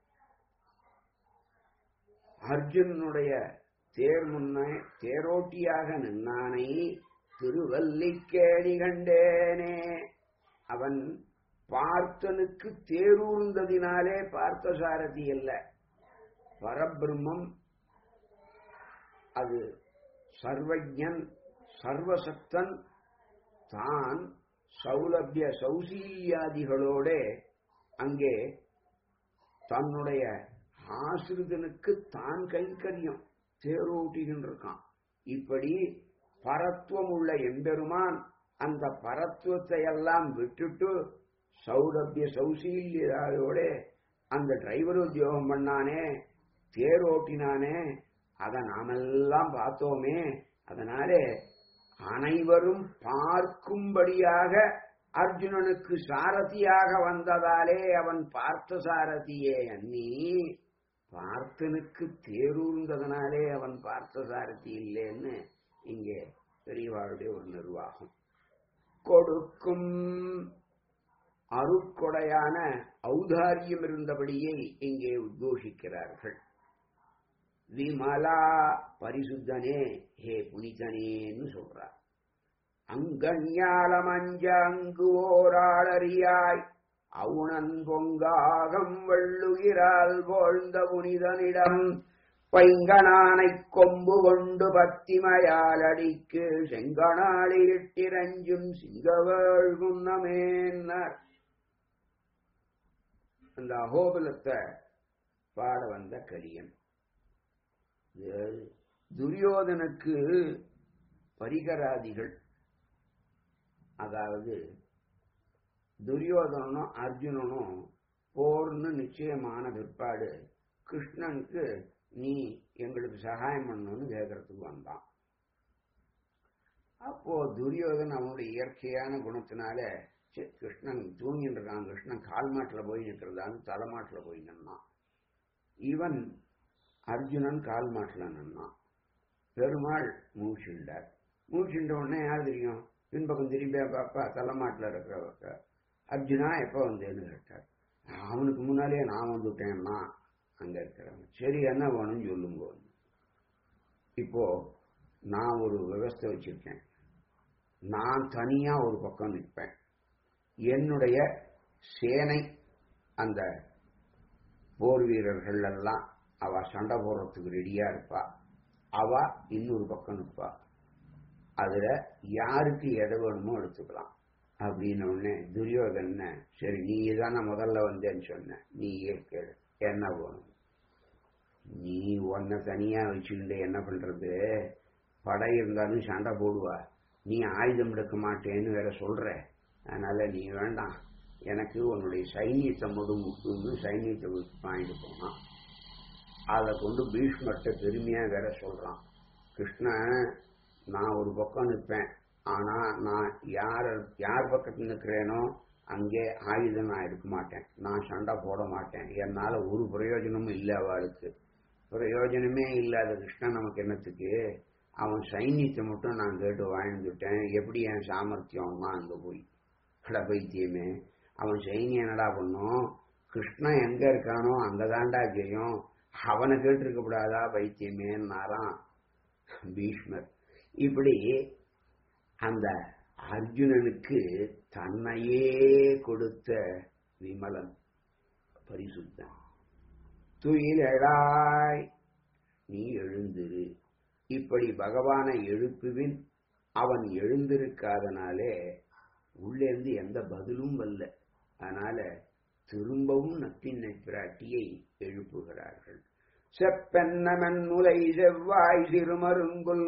அர்ஜுனனுடைய தேர் முன்னே தேரோட்டியாக நின்னானை திருவல்லிக்கேணி கண்டேனே அவன் பார்த்தனுக்கு தேரூர்ந்ததினாலே பார்த்தசாரதி அல்ல பரபிரம்மம் அது சர்வஜன் சர்வசக்தன் தான் சௌலபிய சௌசீல்யாதிகளோட அங்கே தன்னுடைய ஆசிரிதனுக்கு தான் கைங்கரியம் தேரோட்டிகின்றிருக்கான் இப்படி பரத்துவம் உள்ள எம்பெருமான் அந்த பரத்துவத்தை எல்லாம் விட்டுட்டு சௌலபிய சௌசீல்யோட அந்த டிரைவர் உத்தியோகம் பண்ணானே தேரோட்டினானே அதை நாமெல்லாம் பார்த்தோமே அதனாலே அனைவரும் பார்க்கும்படியாக அர்ஜுனனுக்கு சாரதியாக வந்ததாலே அவன் பார்த்த சாரதியே அன்னி பார்த்தனுக்கு தேரூர்ந்ததனாலே அவன் பார்த்த சாரதி இல்லைன்னு இங்கே பெரியவாளுடைய ஒரு நிர்வாகம் கொடுக்கும் அருட்கொடையான ஔதாரியம் இருந்தபடியே இங்கே உத்கோஷிக்கிறார்கள் விமலா பரிசுத்தனே ஹே புனிதனேன்னு சொல்றார் அங்கஞாலமஞ்ச அங்கு ஓராளறியாய் அவுணன் பொங்காகம் வள்ளுகிறாள் வாழ்ந்த புனிதனிடம் பைங்கனானைக் கொம்பு கொண்டு பத்திமையால் அடிக்கு செங்கனாளிருட்டிரஞ்சும் சிங்கவேள் குன்னமேன்னார் அந்த அகோபலத்தை பாட வந்த கலியன் இது துரியோதனுக்கு பரிகராதிகள் அதாவது துரியோதனனும் அர்ஜுனனும் போர்னு நிச்சயமான பிற்பாடு கிருஷ்ணனுக்கு நீ எங்களுக்கு சகாயம் பண்ணணும்னு கேட்கறதுக்கு வந்தான் அப்போ துரியோதன் அவனுடைய இயற்கையான குணத்தினால சரி, கிருஷ்ணன் தூங்கிட்டு இருக்கான் கிருஷ்ணன் கால் மாட்டில் போய் நிற்கிறதான்னு தலைமாட்டில் போய் நின்னான் இவன் அர்ஜுனன் கால் மாட்டில் நின்னான் பெருமாள் மூச்சுண்டார் மூச்சுண்ட உடனே யார் தெரியும் பின்பக்கம் திரும்பியா பாப்பா தலைமாட்டில் இருக்கிறவங்க அர்ஜுனா எப்போ வந்தேன்னு கேட்டார் அவனுக்கு முன்னாலேயே நான் வந்துட்டேன்னா அங்க இருக்கிறவங்க சரி என்ன வேணும்னு சொல்லுங்க இப்போ நான் ஒரு விவஸ்தை வச்சிருக்கேன் நான் தனியா ஒரு பக்கம் நிற்பேன் என்னுடைய சேனை அந்த போர் வீரர்கள் எல்லாம் அவ சண்டை போடுறதுக்கு ரெடியா இருப்பா அவ இன்னொரு பக்கம் நிற்பா அதுல யாருக்கு எதை வேணுமோ எடுத்துக்கலாம் அப்படின்னு உடனே துரியோதன சரி நீ தானே முதல்ல வந்தேன்னு சொன்ன நீ கேளு என்ன வேணும் நீ உன்னை தனியா வச்சுக்கிட்டு என்ன பண்றது படை இருந்தாலும் சண்டை போடுவா நீ ஆயுதம் எடுக்க மாட்டேன்னு வேற சொல்ற அதனால நீ வேண்டாம் எனக்கு உன்னுடைய சைனியத்தை முடு முட்டுன்னு சைனியத்தை வாங்கிட்டு போனான் அதை கொண்டு பீஷ்மர்கிட்ட பெருமையா வேற சொல்றான் கிருஷ்ணன் நான் ஒரு பக்கம் நிற்பேன் ஆனா நான் யார் யார் பக்கத்துல நிற்கிறேனோ அங்கே ஆயுதம் நான் எடுக்க மாட்டேன் நான் சண்டை போட மாட்டேன் என்னால ஒரு பிரயோஜனமும் இல்லை அவளுக்கு பிரயோஜனமே இல்லாத கிருஷ்ணன் நமக்கு என்னத்துக்கு அவன் சைன்யத்தை மட்டும் நான் கேட்டு வாழ்ந்துட்டேன் எப்படி என் சாமர்த்தியம்னா அங்க போய் அட பைத்தியமே அவன் சைன்யம் என்னடா பண்ணும் கிருஷ்ணன் எங்க இருக்கானோ அங்கதான்டா ஜெயம் அவனை கேட்டிருக்க கூடாதா பைத்தியமேன்னாராம் பீஷ்மர் இப்படி அந்த அர்ஜுனனுக்கு தன்னையே கொடுத்த விமலன் பரிசுத்தன் துயிலழாய் நீ எழுந்திரு இப்படி பகவானை எழுப்புவின் அவன் எழுந்திருக்காதனாலே உள்ளேந்து எந்த பதிலும் வரல அதனால திரும்பவும் நப்பின்னை பிராட்டியை எழுப்புகிறார்கள் செப்பென்னமன் முலை செவ்வாய் சிறுமருங்குல்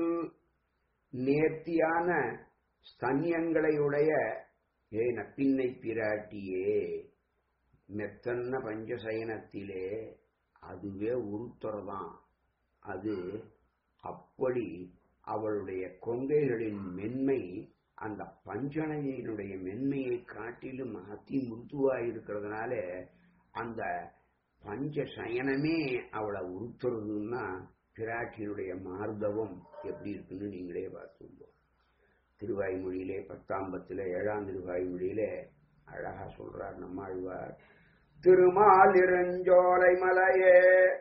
நேர்த்தியான ஸ்தன்யங்களை உடைய ஏ நப்பின்னை பிராட்டியே மெத்தன்ன பஞ்சசயனத்திலே அதுவே உருத்தரதான் அது அப்படி அவளுடைய கொங்கைகளின் மென்மை அந்த பஞ்சனையினுடைய மென்மையை காட்டிலும் அதி முருத்துவாயிருக்கிறதுனால அந்த பஞ்ச சயனமே அவளை உருத்துறதுன்னா பிராட்டியினுடைய மார்தவம் எப்படி இருக்குன்னு நீங்களே பார்த்துள்ளோம் திருவாய்மொழியிலே பத்தாம்பத்துல ஏழாம் திருவாய்மொழியிலே அழகா சொல்றார் நம்மாழ்வார் திருமாலிருஞ்சோலை மலையே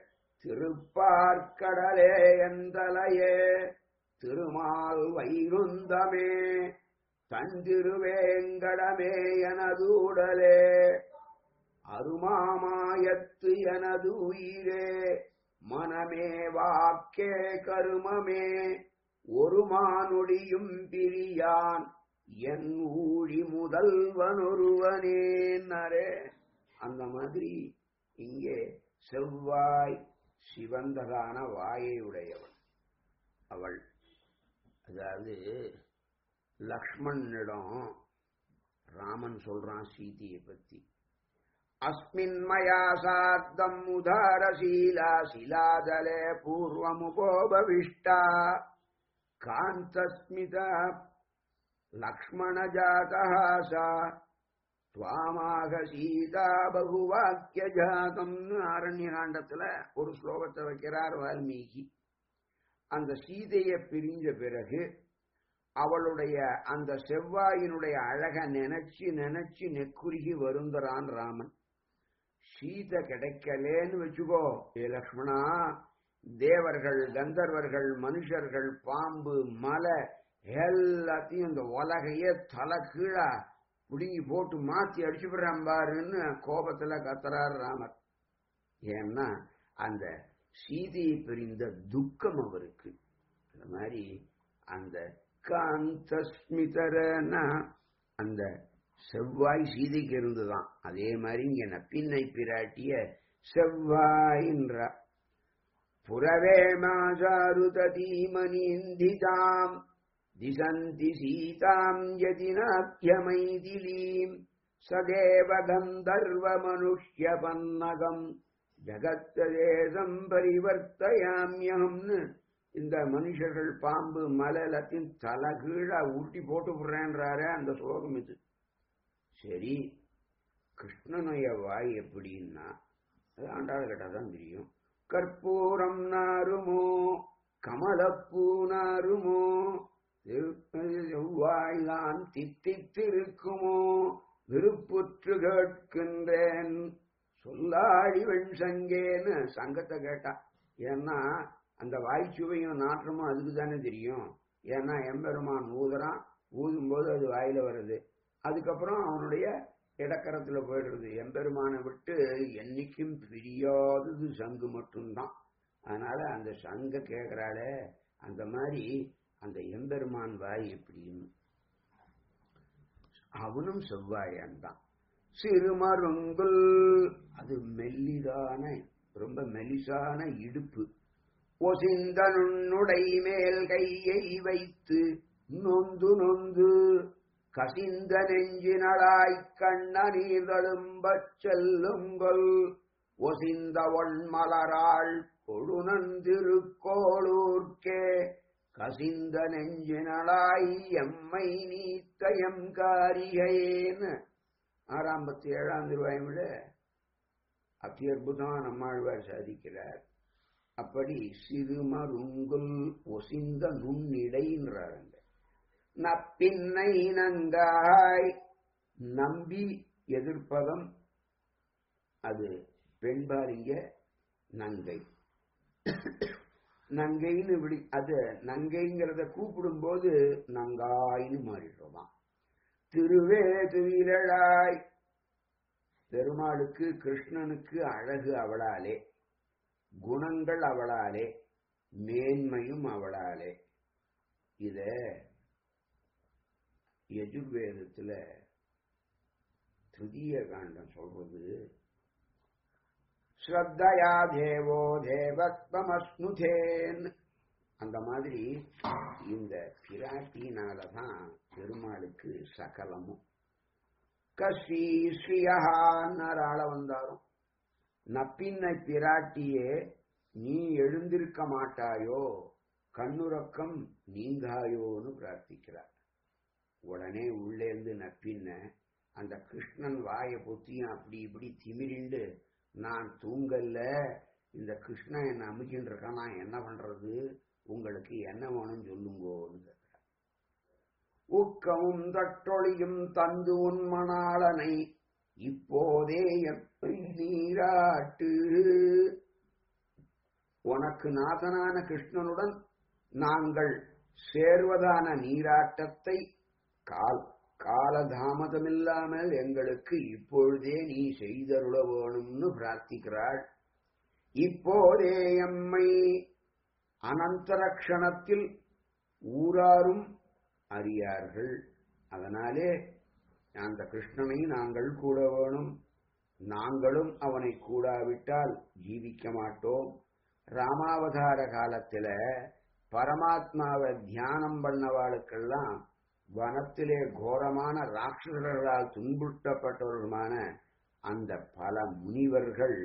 திருப்பார்க்கடலே எந்தலையே திருமால் வைருந்தமே தந்திருவேங்கடமே எனதூடலே அருமாமாயத்து எனது உயிரே மனமே வாக்கே கருமமே ஒரு மானொடியும் பிரியான் என் ஊழி முதல்வனொருவனே நரே அந்த மாதிரி இங்கே செவ்வாய் சிவந்ததான வாயை உடையவள் அவள் அதாவது லக்ஷ்மணனிடம் ராமன் சொல்றான் சீதையை பத்தி அஸ்மின் மயா சாத்தம் உதாரசீலா சிலாதலே பூர்வமுபோபவிஷ்டா காந்தஸ்மித லக்ஷ்மணஜாதா சா துவாமாக சீதா பகுவாக்கிய ஜாதம்னு அரண்யகாண்டத்துல ஒரு ஸ்லோகத்தை வைக்கிறார் வால்மீகி அந்த சீதையை பிரிஞ்ச பிறகு அவளுடைய அந்த செவ்வாயினுடைய அழக நினைச்சு நினைச்சு நெக்குருகி வருந்துறான் ராமன் சீதை கிடைக்கலேன்னு வச்சுக்கோ ஏ லக்ஷ்மணா தேவர்கள் கந்தர்வர்கள் மனுஷர்கள் பாம்பு மலை எல்லாத்தையும் இந்த உலகையே தலை கீழா புடுங்கி போட்டு மாத்தி அடிச்சுடுறான் பாருன்னு கோபத்துல கத்துறார் ராமர் ஏன்னா அந்த சீதையை பிரிந்த துக்கம் அவருக்கு அந்த மாதிரி அந்த காந்தஸ்மிதரனா அந்த செவ்வாய் சீதைக்கு இருந்துதான் அதே மாதிரி இங்க நப்பின்னை பிராட்டிய செவ்வாயின்ற புறவே மாசாருதீமனிந்திதாம் திசந்தி சீதாம் யதிநாத்தியமைதிலீம் சதேவ கந்தர்வ மனுஷ்ய பன்னகம் ஜகத்ததேசம் பரிவர்த்தயாமியம்னு இந்த மனுஷர்கள் பாம்பு மலை எல்லாத்தையும் தலகீழா ஊட்டி போட்டு விடுறேன்றாரு அந்த ஸ்லோகம் இது சரி கிருஷ்ணனுடைய வாய் எப்படின்னா அது ஆண்டாள் கேட்டாதான் தெரியும் கற்பூரம் நாருமோ கமலப்பூ நாருமோ செவ்வாய்தான் தித்தித்திருக்குமோ விருப்புற்று கேட்கின்றேன் சொல்லாடி வெண்சங்கேன்னு சங்கத்தை கேட்டா ஏன்னா அந்த வாய்ச்சுவையும் நாற்றமும் அதுக்கு தானே தெரியும் ஏன்னா எம்பெருமான் ஊதுறான் ஊதும்போது அது வாயில வருது அதுக்கப்புறம் அவனுடைய இடக்கரத்துல போயிடுறது எம்பெருமானை விட்டு என்னைக்கும் பிரியாதது சங்கு மட்டும்தான் அதனால அந்த சங்க கேட்கிறாளே அந்த மாதிரி அந்த எம்பெருமான் வாய் எப்படின்னு அவனும் செவ்வாயன் தான் சிறுமருங்குல் அது மெல்லிதான ரொம்ப மெலிசான இடுப்பு ஒசிந்த நுண்ணுடை மேல் கையை வைத்து நொந்து நொந்து கசிந்த நெஞ்சினளாய் கண்ண நீர் தழும்பச் செல்லுங்கள் ஒசிந்த ஒன்மலராள் கொழுநந்திருக்கோளூர்க்கே கசிந்த நெஞ்சினளாய் எம்மை நீத்த எம் காரிகையேன்னு ஆறாம் பத்தி ஏழாம் திருவாயுமிழ அத்தி அற்புதமா நம்மாழ்வார் சாதிக்கிறார் அப்படி சிறுமருங்குல் ஒசிந்த நுண்ணிடைன்றாருங்க நப்பின்னை நங்காய் நம்பி எதிர்ப்பதம் அது பெண்பாரிங்க நங்கை நங்கைன்னு விழி அது நங்கைங்கிறத கூப்பிடும்போது நங்காய்னு மாறிடுறோம் திருவே துயிலழாய் பெருமாளுக்கு கிருஷ்ணனுக்கு அழகு அவளாலே குணங்கள் அவளாலே மேன்மையும் அவளாலே இத யஜுர்வேதத்துல திருதிய காண்டம் சொல்றது ஸ்ரத்தையா தேவோ தேவத்வமஸ்னுதேன் அந்த மாதிரி இந்த பிராட்டினாலதான் பெருமாளுக்கு சகலமும் கஸ்ரீ ஸ்ரீயஹான்னாராள வந்தாரும் நப்பின்னை பிராட்டியே நீ எழுந்திருக்க மாட்டாயோ கண்ணுறக்கம் நீங்காயோன்னு பிரார்த்திக்கிறார் உடனே உள்ளேந்து நப்பின்ன அந்த கிருஷ்ணன் வாயை பொத்தியும் அப்படி இப்படி திமிரிண்டு நான் தூங்கல்ல இந்த கிருஷ்ணன் என்ன அமுக்கின்னு இருக்கான் நான் என்ன பண்றது உங்களுக்கு என்ன வேணும்னு சொல்லுங்கோன்னு கேட்கிறார் ஊக்கமும் தட்டொழியும் தந்து உன்மணாளனை இப்போதே எப்பை நீராட்டு உனக்கு நாதனான கிருஷ்ணனுடன் நாங்கள் சேர்வதான நீராட்டத்தை கால் காலதாமதமில்லாமல் எங்களுக்கு இப்பொழுதே நீ செய்தருள வேணும்னு பிரார்த்திக்கிறாள் இப்போதே எம்மை அனந்தரக்ஷணத்தில் ஊராரும் அறியார்கள் அதனாலே அந்த கிருஷ்ணனை நாங்கள் கூட வேணும் நாங்களும் அவனை கூடாவிட்டால் ஜீவிக்க மாட்டோம் ராமாவதார காலத்துல பரமாத்மாவை தியானம் பண்ணவாளுக்கெல்லாம் வனத்திலே கோரமான ராட்சசர்களால் துன்புறுத்தப்பட்டவர்களுமான அந்த பல முனிவர்கள்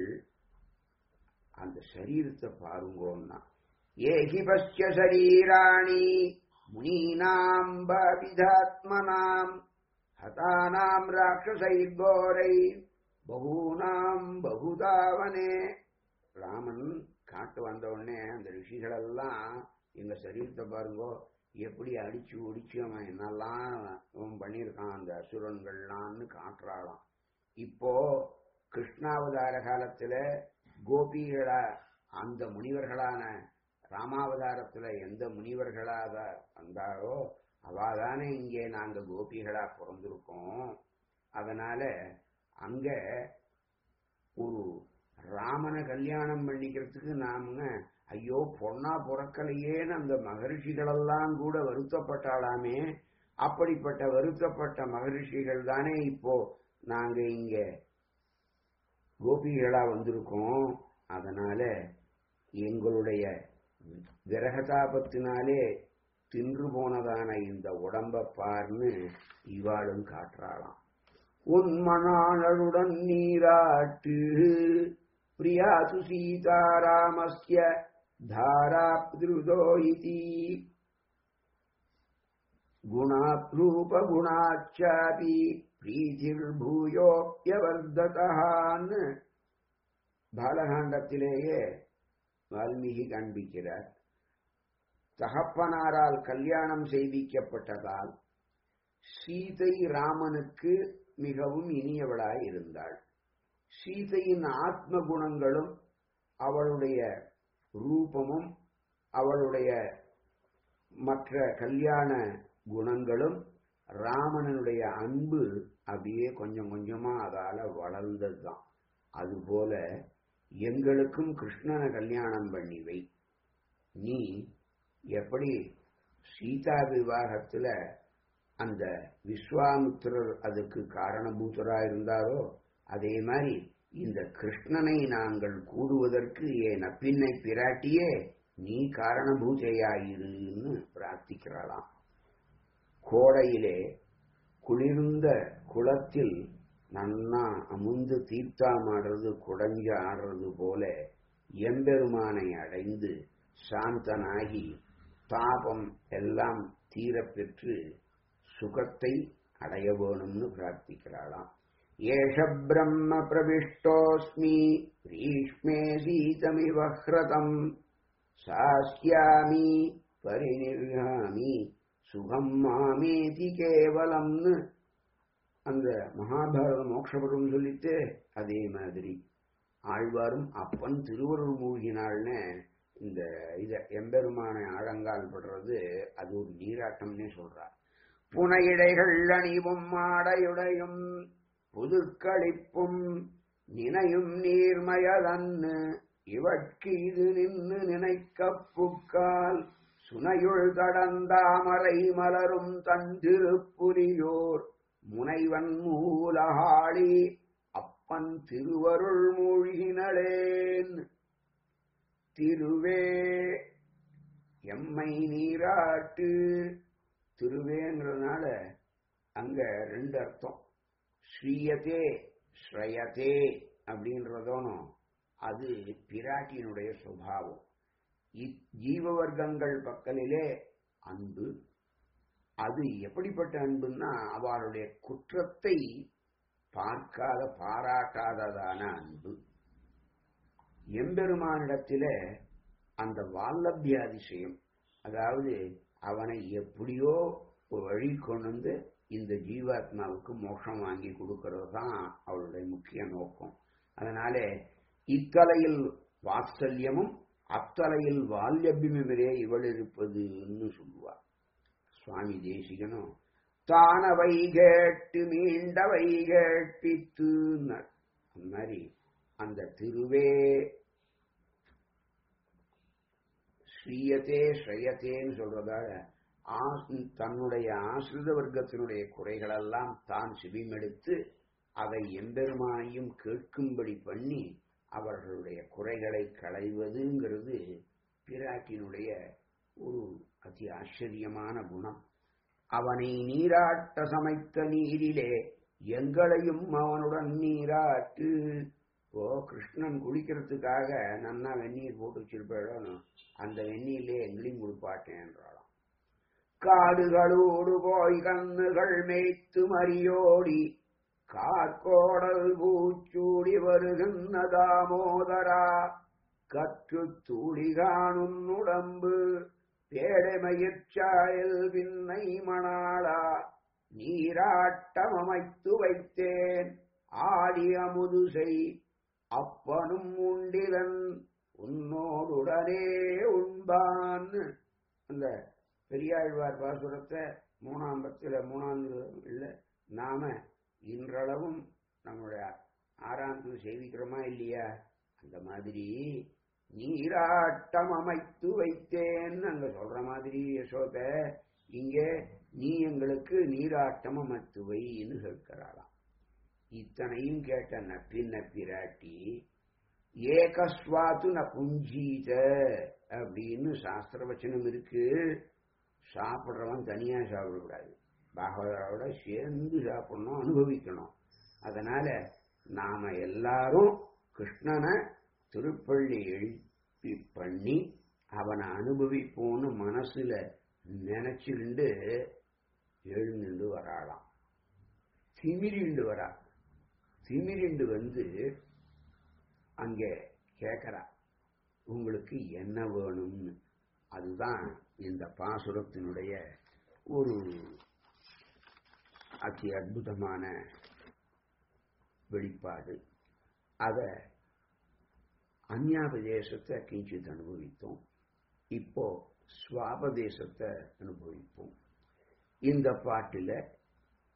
அந்த சரீரத்தை பாருங்கோன்னா ஏகி பசிய சரீராணி முனீனாம் பாபிதாத்மனாம் ஹதானாம் ராட்சசைர்கோரை பகூனாம் பகுதாவனே ராமன் காட்டு வந்த உடனே அந்த ரிஷிகளெல்லாம் எங்க சரீரத்தை பாருங்கோ எப்படி அடிச்சு ஒடிச்சு அவன் என்னெல்லாம் அவன் பண்ணியிருக்கான் அந்த அசுரன்கள்லாம்னு காட்டுறாளாம் இப்போ கிருஷ்ணாவதார காலத்துல கோபிகளா அந்த முனிவர்களான ராமாவதாரத்துல எந்த முனிவர்களாக வந்தாரோ அவாதானே இங்கே நாங்க கோபிகளா பிறந்திருக்கோம் அதனால அங்க ஒரு ராமனை கல்யாணம் பண்ணிக்கிறதுக்கு நாம ஐயோ பொண்ணா பிறக்கலையேன்னு அந்த மகரிஷிகளெல்லாம் கூட வருத்தப்பட்டாளாமே அப்படிப்பட்ட வருத்தப்பட்ட மகரிஷிகள் தானே இப்போ நாங்க இங்க கோபிகளா வந்திருக்கோம் அதனால எங்களுடைய விரகதாபத்தினாலே தின்று போனதான இந்த உடம்ப பார்னு இவாளும் காட்டுறாளாம் உன்மணாளருடன் நீராட்டு பிரியாது சீதாராமஸ்ய தாராப்திருதோ இதி குணாப்ரூபகுணாச்சாபி பிரீதிர்பூயோப்பியவர்தகான்னு பாலகாண்டத்திலேயே வால்மீகி காண்பிக்கிறார் தகப்பனாரால் கல்யாணம் செய்விக்கப்பட்டதால் சீதை ராமனுக்கு மிகவும் இனியவளாய் இருந்தாள் சீதையின் ஆத்ம குணங்களும் அவளுடைய ரூபமும் அவளுடைய மற்ற கல்யாண குணங்களும் ராமணனுடைய அன்பு அப்படியே கொஞ்சம் கொஞ்சமா அதால வளர்ந்ததுதான் அதுபோல எங்களுக்கும் கிருஷ்ணனை கல்யாணம் பண்ணி வை நீ எப்படி சீதா விவாகத்துல அந்த விஸ்வாமித்திரர் அதுக்கு காரணபூதரா இருந்தாரோ அதே மாதிரி இந்த கிருஷ்ணனை நாங்கள் கூடுவதற்கு ஏன் நப்பின்னை பிராட்டியே நீ காரணபூதையாயிருன்னு பிரார்த்திக்கிறாளாம் கோடையிலே குளிர்ந்த குளத்தில் நன்னா அமுந்து தீர்த்தாமாடுறது குடஞ்சு ஆடுறது போல எம்பெருமானை அடைந்து சாந்தனாகி தாபம் எல்லாம் தீரப்பெற்று சுகத்தை அடைய வேணும்னு பிரார்த்திக்கிறாளாம் ஏஷ பிரம்ம பிரவிஷ்டோஸ்மி கிரீஷ்மே சீதமிவ ஹ்ரதம் சாஸ்யாமி பரிநிர்யாமி சுகம் மாமேதி கேவலம்னு அந்த மகாபாரத மோட்சபுரம் சொல்லிட்டு அதே மாதிரி ஆழ்வாரும் அப்பன் திருவருள் மூழ்கினாள்னு இந்த இத எம்பெருமானை ஆழங்கால் படுறது அது ஒரு நீராட்டம்னே சொல்றார் புனையிடைகள் அணிவும் ஆடையுடையும் புதுக்களிப்பும் நினையும் நீர்மயதன்னு இவட்கு இது நின்று நினைக்க புக்கால் சுனையுள் கடந்தாமரை மலரும் தந்திருப்புலியோர் முனைவன் மூலகாளி அப்பன் திருவருள் மூழ்கினளேன் திருவே எம்மை நீராட்டு திருவேங்கிறதுனால அங்க ரெண்டு அர்த்தம் ஸ்ரீயதே ஸ்ரயதே அப்படின்றதோனும் அது பிராட்டியினுடைய சுபாவம் ஜீவ வர்க்கங்கள் பக்கலிலே அன்பு அது எப்படிப்பட்ட அன்புன்னா அவளுடைய குற்றத்தை பார்க்காத பாராட்டாததான அன்பு எம்பெருமானிடத்தில அந்த வால்லபிய அதிசயம் அதாவது அவனை எப்படியோ வழி கொண்டு வந்து இந்த ஜீவாத்மாவுக்கு மோட்சம் வாங்கி கொடுக்கறது தான் அவளுடைய முக்கிய நோக்கம் அதனால இத்தலையில் வாத்சல்யமும் அத்தலையில் வால்யபியமிலே இவள் இருப்பதுன்னு சொல்லுவார் சுவாமி தேசிகனும் தானவை கேட்டு மீண்டவை கேட்பித்துன்னார் அந்த மாதிரி அந்த திருவே ஸ்ரீயத்தே ஸ்ரயத்தேன்னு சொல்றதால தன்னுடைய ஆசிரித வர்க்கத்தினுடைய குறைகளெல்லாம் தான் சிபிமெடுத்து அதை எம்பெருமானையும் கேட்கும்படி பண்ணி அவர்களுடைய குறைகளை களைவதுங்கிறது பிராட்டினுடைய ஒரு அதி ஆச்சரியமான குணம் அவனை நீராட்ட சமைத்த நீரிலே எங்களையும் அவனுடன் நீராட்டு இப்போ கிருஷ்ணன் குளிக்கிறதுக்காக நன்னா வெந்நீர் போட்டு வச்சிருப்பாடோ அந்த வெந்நீர்லே எங்களையும் குளிப்பாட்டேன் என்றாளாம் காடுகளோடு போய் கண்ணுகள் மேய்த்து மறியோடி கார்கோடல் பூச்சூடி வருகின்ற தாமோதரா கற்று தூளி காணும் உடம்பு பேடைமயிர்ச்சாயல் விண்ணை மணாளா நீராட்டம் அமைத்து வைத்தேன் ஆடி அமுது செய் அப்பனும் உண்டிலன் உன்னோடுடனே உண்பான் அந்த பெரியாழ்வார் பாசுரத்தை மூணாம் பத்துல மூணாம் இல்ல நாம இன்றளவும் நம்மளுடைய ஆறாம் சேவிக்கிறோமா இல்லையா அந்த மாதிரி நீராட்டம் அமைத்து வைத்தேன்னு அங்க சொல்ற மாதிரி யசோத இங்க நீ எங்களுக்கு நீராட்டம் அமைத்து வைன்னு கேட்கிறாளாம் இத்தனையும் கேட்ட நப்பின்ன பிராட்டி ஏகஸ்வாத்து ந புஞ்சீத அப்படின்னு சாஸ்திர வச்சனம் இருக்கு சாப்பிட்றவன் தனியா சாப்பிடக்கூடாது பாகவதரோட சேர்ந்து சாப்பிடணும் அனுபவிக்கணும் அதனால நாம எல்லாரும் கிருஷ்ணனை திருப்பள்ளி எழுப்பி பண்ணி அவனை அனுபவிப்போன்னு மனசுல நினைச்சுண்டு எழுந்துண்டு வராளாம் திமிரிண்டு வரா திமிரிண்டு வந்து அங்கே கேட்கறா உங்களுக்கு என்ன வேணும்னு அதுதான் இந்த பாசுரத்தினுடைய ஒரு அதி அற்புதமான வெளிப்பாடு அத அந்யாபதேசத்தை கிஞ்சித் அனுபவித்தோம் இப்போ சுவாபதேசத்தை அனுபவிப்போம் இந்த பாட்டில்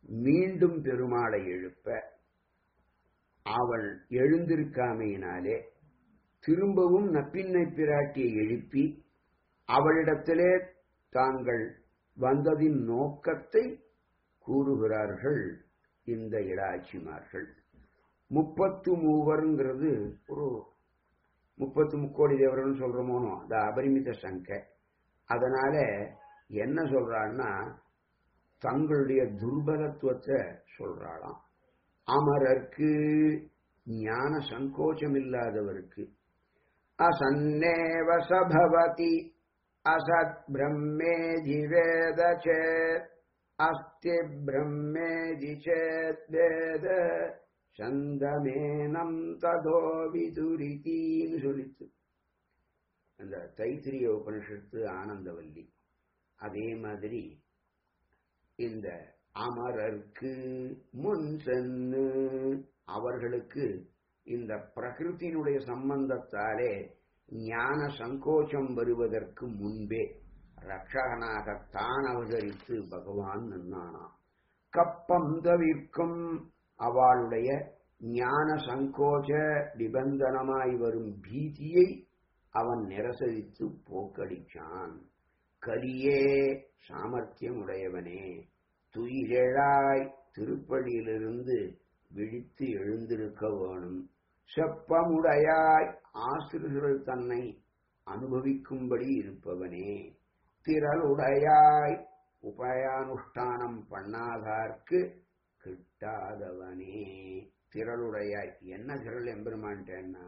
மீண்டும் பெருமாளை எழுப்ப அவள் எழுந்திருக்காமையினாலே திரும்பவும் நப்பின்னை பிராட்டியை எழுப்பி அவளிடத்திலே தாங்கள் வந்ததின் நோக்கத்தை கூறுகிறார்கள் இந்த இடாட்சிமார்கள் முப்பத்து மூவருங்கிறது ஒரு முப்பத்து முக்கோடி தேவரன் சொல்றோமோனோ அது அபரிமித சங்கை அதனால என்ன சொல்றான்னா தங்களுடைய துர்பலத்துவத்தை சொல்றாளாம் அமரர்க்கு ஞான சங்கோச்சம் இல்லாதவருக்கு அசன்னேவ சபவதி அசத் பிரம்மேஜி வேத சேத் அஸ்தி பிரம்மேஜி சேத் வேத சந்தமேனம் ததோ விதுரித்தின்னு சொல்லித்து அந்த தைத்திரிய உபனிஷத்து ஆனந்தவல்லி அதே மாதிரி இந்த அமரர்க்கு முன் சென்று அவர்களுக்கு இந்த பிரகிருத்தினுடைய சம்பந்தத்தாலே ஞான சங்கோச்சம் வருவதற்கு முன்பே ரட்சகனாக தான் அவதரித்து பகவான் நின்னானாம் கப்பம் தவிர்க்கும் அவளுடைய ஞான சங்கோச்ச நிபந்தனமாய் வரும் பீதியை அவன் நிரசரித்து போக்கடிச்சான் கலியே சாமர்த்தியம் உடையவனே துயிலெழாய் திருப்படியிலிருந்து விழித்து எழுந்திருக்க வேணும் செப்பமுடையாய் ஆசிரியர்கள் தன்னை அனுபவிக்கும்படி இருப்பவனே திரளுடையாய் உபயானுஷ்டானம் பண்ணாதார்க்கு கிட்டாதவனே திரளுடையாய் என்ன திரள் எம்பெருமான்ட்டேன்னா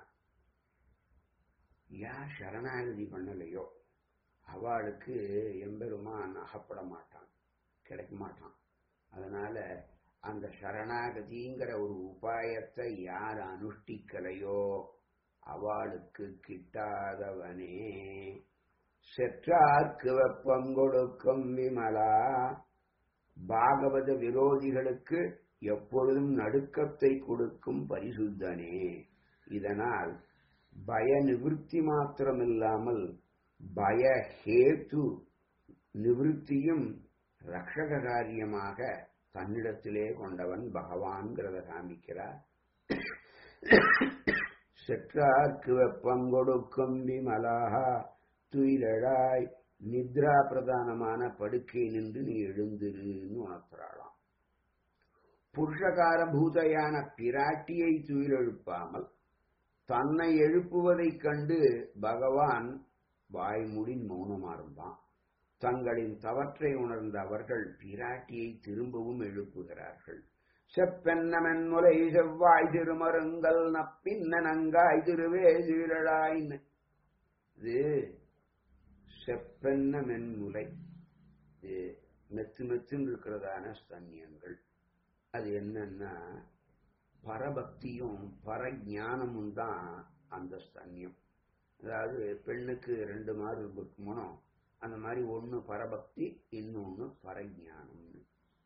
யார் சரணாகதி பண்ணலையோ அவளுக்கு எம்பெருமான் அகப்பட மாட்டான் கிடைக்க மாட்டான் அதனால அந்த சரணாகதிங்கிற ஒரு உபாயத்தை யார் அனுஷ்டிக்கலையோ அவளுக்கு கிட்டாதவனே செற்றார்க்கு வெப்பம் கொடுக்கும் விமலா பாகவத விரோதிகளுக்கு எப்பொழுதும் நடுக்கத்தை கொடுக்கும் பரிசுத்தனே இதனால் பய நிவிருத்தி மாத்திரமில்லாமல் பய ஹேத்து நிவிருத்தியும் ரக்ஷக காரியமாக தன்னிடத்திலே கொண்டவன் பகவான்கிறத காமிக்கிறார் செற்றார்க்கு வெப்பம் கொடுக்கும் விமலாகா துயிலழாய் நித்ரா பிரதானமான படுக்கை நின்று நீ எழுந்திருன்னு உணர்த்துறாளாம் புருஷகார பூதையான பிராட்டியை துயிலெழுப்பாமல் தன்னை எழுப்புவதைக் கண்டு பகவான் வாய்மூடி மௌனமா இருந்தான் தங்களின் தவற்றை உணர்ந்த அவர்கள் பிராட்டியை திரும்பவும் எழுப்புகிறார்கள் செப்பென்னமென் முலை செவ்வாய் திருமருங்கல் நப்பின்ன நங்காய் திருவே சீரழாயின்னு இது செப்பென்ன மென்முலை இது மெத்து மெத்துன்னு இருக்கிறதான ஸ்தன்யங்கள் அது என்னன்னா பரபக்தியும் பரஞானமும் தான் அந்த ஸ்தன்யம் அதாவது பெண்ணுக்கு ரெண்டு மாதிரி இருக்குமோ அந்த மாதிரி ஒன்று பரபக்தி இன்னொன்று பரஞானம்னு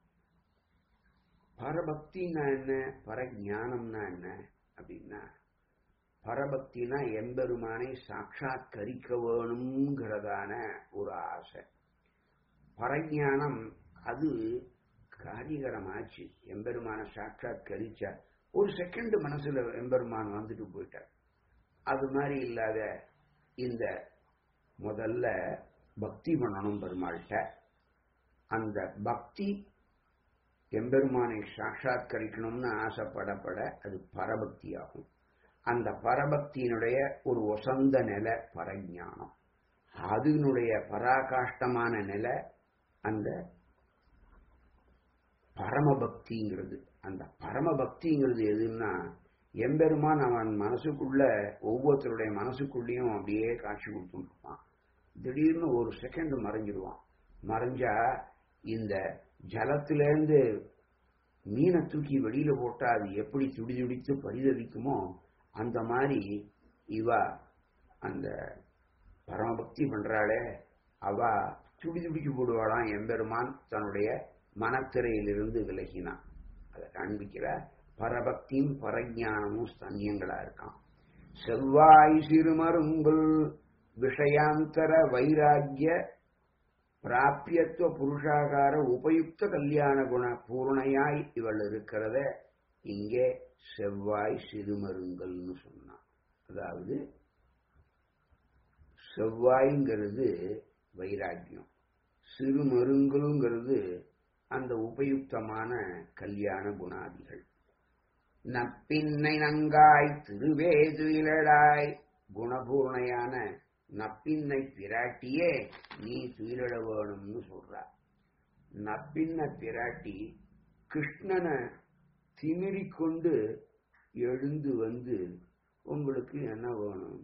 பரபக்தினா என்ன பரஞானம்னா என்ன அப்படின்னா பரபக்தினா எம்பெருமானை சாட்சாத்கரிக்க வேணுங்கிறதான ஒரு ஆசை பரஞானம் அது காரியகரமாச்சு எம்பெருமான சாட்சாத்கரிச்சா ஒரு செகண்ட் மனசுல எம்பெருமான் வந்துட்டு போயிட்டார் அது மாதிரி இல்லாத இந்த முதல்ல பக்தி பண்ணணும் பெருமாள்கிட்ட அந்த பக்தி எம்பெருமானை சாட்சாத்கரிக்கணும்னு ஆசைப்படப்பட அது பரபக்தி ஆகும் அந்த பரபக்தியினுடைய ஒரு ஒசந்த நிலை பரஞானம் அதனுடைய பராகாஷ்டமான நிலை அந்த பரமபக்திங்கிறது அந்த பரமபக்திங்கிறது எதுன்னா எம்பெருமான் அவன் மனசுக்குள்ள ஒவ்வொருத்தருடைய மனசுக்குள்ளேயும் அப்படியே காட்சி கொடுத்துருப்பான் திடீர்னு ஒரு செகண்ட் மறைஞ்சிடுவான் மறைஞ்சா இந்த ஜலத்திலேருந்து மீனை தூக்கி வெளியில போட்டா அது எப்படி துடி துடித்து பரிதவிக்குமோ அந்த மாதிரி இவ அந்த பரமபக்தி பண்றாளே அவ துடி துடிக்கு போடுவாளாம் எம்பெருமான் தன்னுடைய மனத்திரையிலிருந்து விலகினான் அதை காண்பிக்கிற பரபக்தியும் பரஜானமும் ஸ்தன்யங்களா இருக்கான் செவ்வாய் சிறுமருங்குள் விஷயாந்தர வைராக்கிய பிராபியத்துவ புருஷாகார உபயுக்த கல்யாண குண பூர்ணையாய் இவள் இருக்கிறத இங்கே செவ்வாய் சிறுமருங்கல்னு சொன்னான் அதாவது செவ்வாய்ங்கிறது வைராக்கியம் சிறுமருங்கலுங்கிறது அந்த உபயுக்தமான கல்யாண குணாதிகள் நப்பின்னை நங்காய் திருவே துயிலடாய் குணபூர்ணையான நப்பின்னை பிராட்டியே நீ துயிலிட வேணும்னு சொல்றா நப்பின்ன பிராட்டி கிருஷ்ணனை திமிரிக் கொண்டு எழுந்து வந்து உங்களுக்கு என்ன வேணும்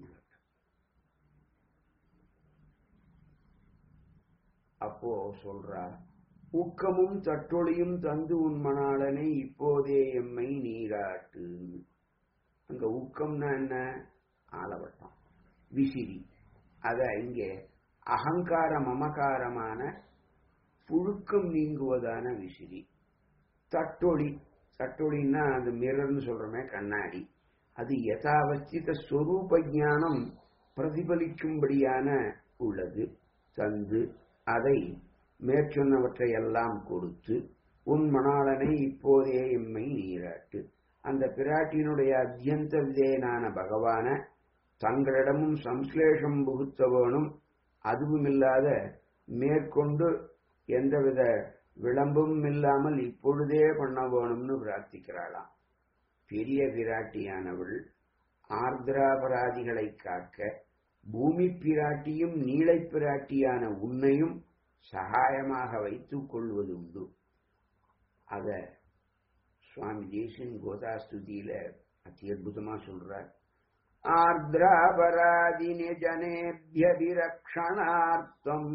அப்போ சொல்றா ஊக்கமும் தட்டொழியும் தந்து உன் மணாளனை இப்போதே எம்மை நீராட்டு அங்க ஊக்கம்னா என்ன ஆலவட்டம் விசிறி அத இங்கே அகங்கார மமகாரமான புழுக்கம் நீங்குவதான விசிறி தட்டொளி தட்டொளின்னா அது மிரர்னு சொல்றோமே கண்ணாடி அது யதாவஸ்தித ஸ்வரூப ஞானம் பிரதிபலிக்கும்படியான உள்ளது தந்து அதை மேற்சொன்னவற்றை எல்லாம் கொடுத்து உன் மணாளனை இப்போதே எம்மை நீராட்டு அந்த பிராட்டியினுடைய அத்தியந்த விதேனான பகவான தங்களிடமும் சம்ஸ்லேஷம் புகுத்த வேணும் அதுவும் இல்லாத மேற்கொண்டு எந்தவித விளம்பும் இல்லாமல் இப்பொழுதே பண்ண வேணும்னு பிரார்த்திக்கிறாளாம் பெரிய பிராட்டியானவள் ஆர்திராபராதிகளை காக்க பூமி பிராட்டியும் நீளை பிராட்டியான உன்னையும் சகாயமாக வைத்துக் கொள்வதுண்டு அத சுவாமி தேசின் கோதாஸ்துதியில அத்தி அற்புதமா சொல்றார் ஆர்திராபராதினி ஜனேபியபிரக்ஷணார்த்தம்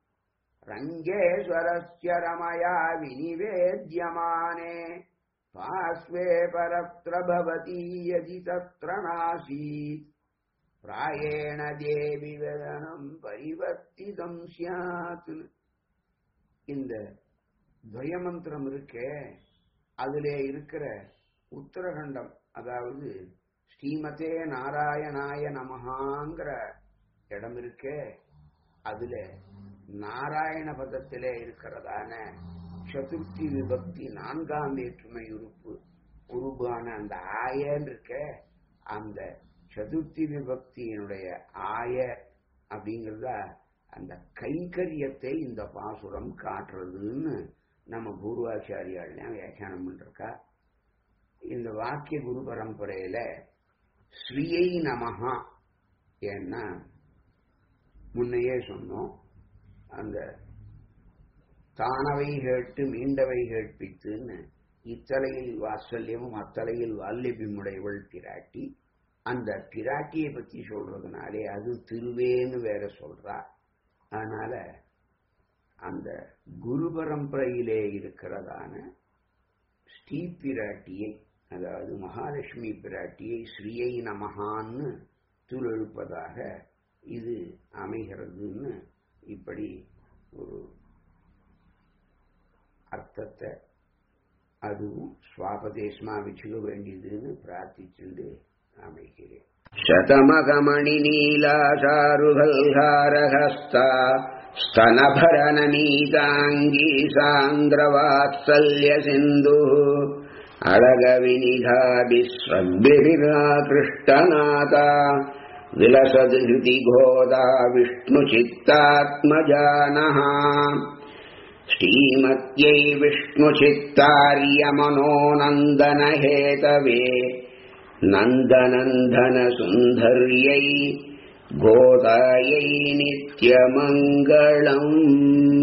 ரங்கேஸ்வரஸ்ய ரமயா வினிவேத்யமானே பாஸ்வே பரத்ர பவதி யதி தத்ர நாசீத் பிராயேண தேவி வதனம் பரிவர்த்திதம் சியாத் இந்த துவயமந்திரம் இருக்கே அதிலே இருக்கிற உத்தரகண்டம் அதாவது ஸ்ரீமதே நாராயணாய நமகாங்கிற இடம் இருக்கே அதுல நாராயண பதத்திலே இருக்கிறதான சதுர்த்தி விபக்தி நான்காம் வேற்றுமை உறுப்பு உருவான அந்த ஆயன்னு இருக்க அந்த சதுர்த்தி விபக்தியினுடைய ஆய அப்படிங்கிறத அந்த கைங்கரியத்தை இந்த பாசுரம் காட்டுறதுன்னு நம்ம பூர்வாச்சாரியாலாம் வியாக்கியானம் பண்ணிருக்கா இந்த வாக்கிய குரு பரம்பரையில ஸ்ரீயை நமகா ஏன்னா முன்னையே சொன்னோம் அந்த தானவை கேட்டு மீண்டவை கேட்பித்துன்னு இத்தலையில் வாத்சல்யமும் அத்தலையில் வால்யபிமுடையவள் பிராட்டி அந்த பிராட்டியை பத்தி சொல்றதுனாலே அது திருவேன்னு வேற சொல்றா அதனால அந்த குரு பரம்பரையிலே இருக்கிறதான ஸ்ரீ பிராட்டியை அதாவது மகாலட்சுமி பிராட்டியை ஸ்ரீயை நமகான்னு துளெழுப்பதாக இது அமைகிறதுன்னு இப்படி ஒரு அர்த்தத்தை அதுவும் சுவாபதேசமா வச்சுக்க வேண்டியதுன்னு பிரார்த்திச்சுண்டு அமைகிறேன் शतमगमणि नीलाचारुभल्हारहस्ता स्तनभरननीताङ्गी सान्द्रवात्सल्यसिन्धुः अळगविनिधाभिस्वग्भिराकृष्टनाथा विलसद् हृति गोदा विष्णुचित्तात्मजानः श्रीमत्यै विष्णुचित्तार्यमनोनन्दनहेतवे नन्दनन्दनसुन्दर्यै गोदायै नित्यमङ्गलम्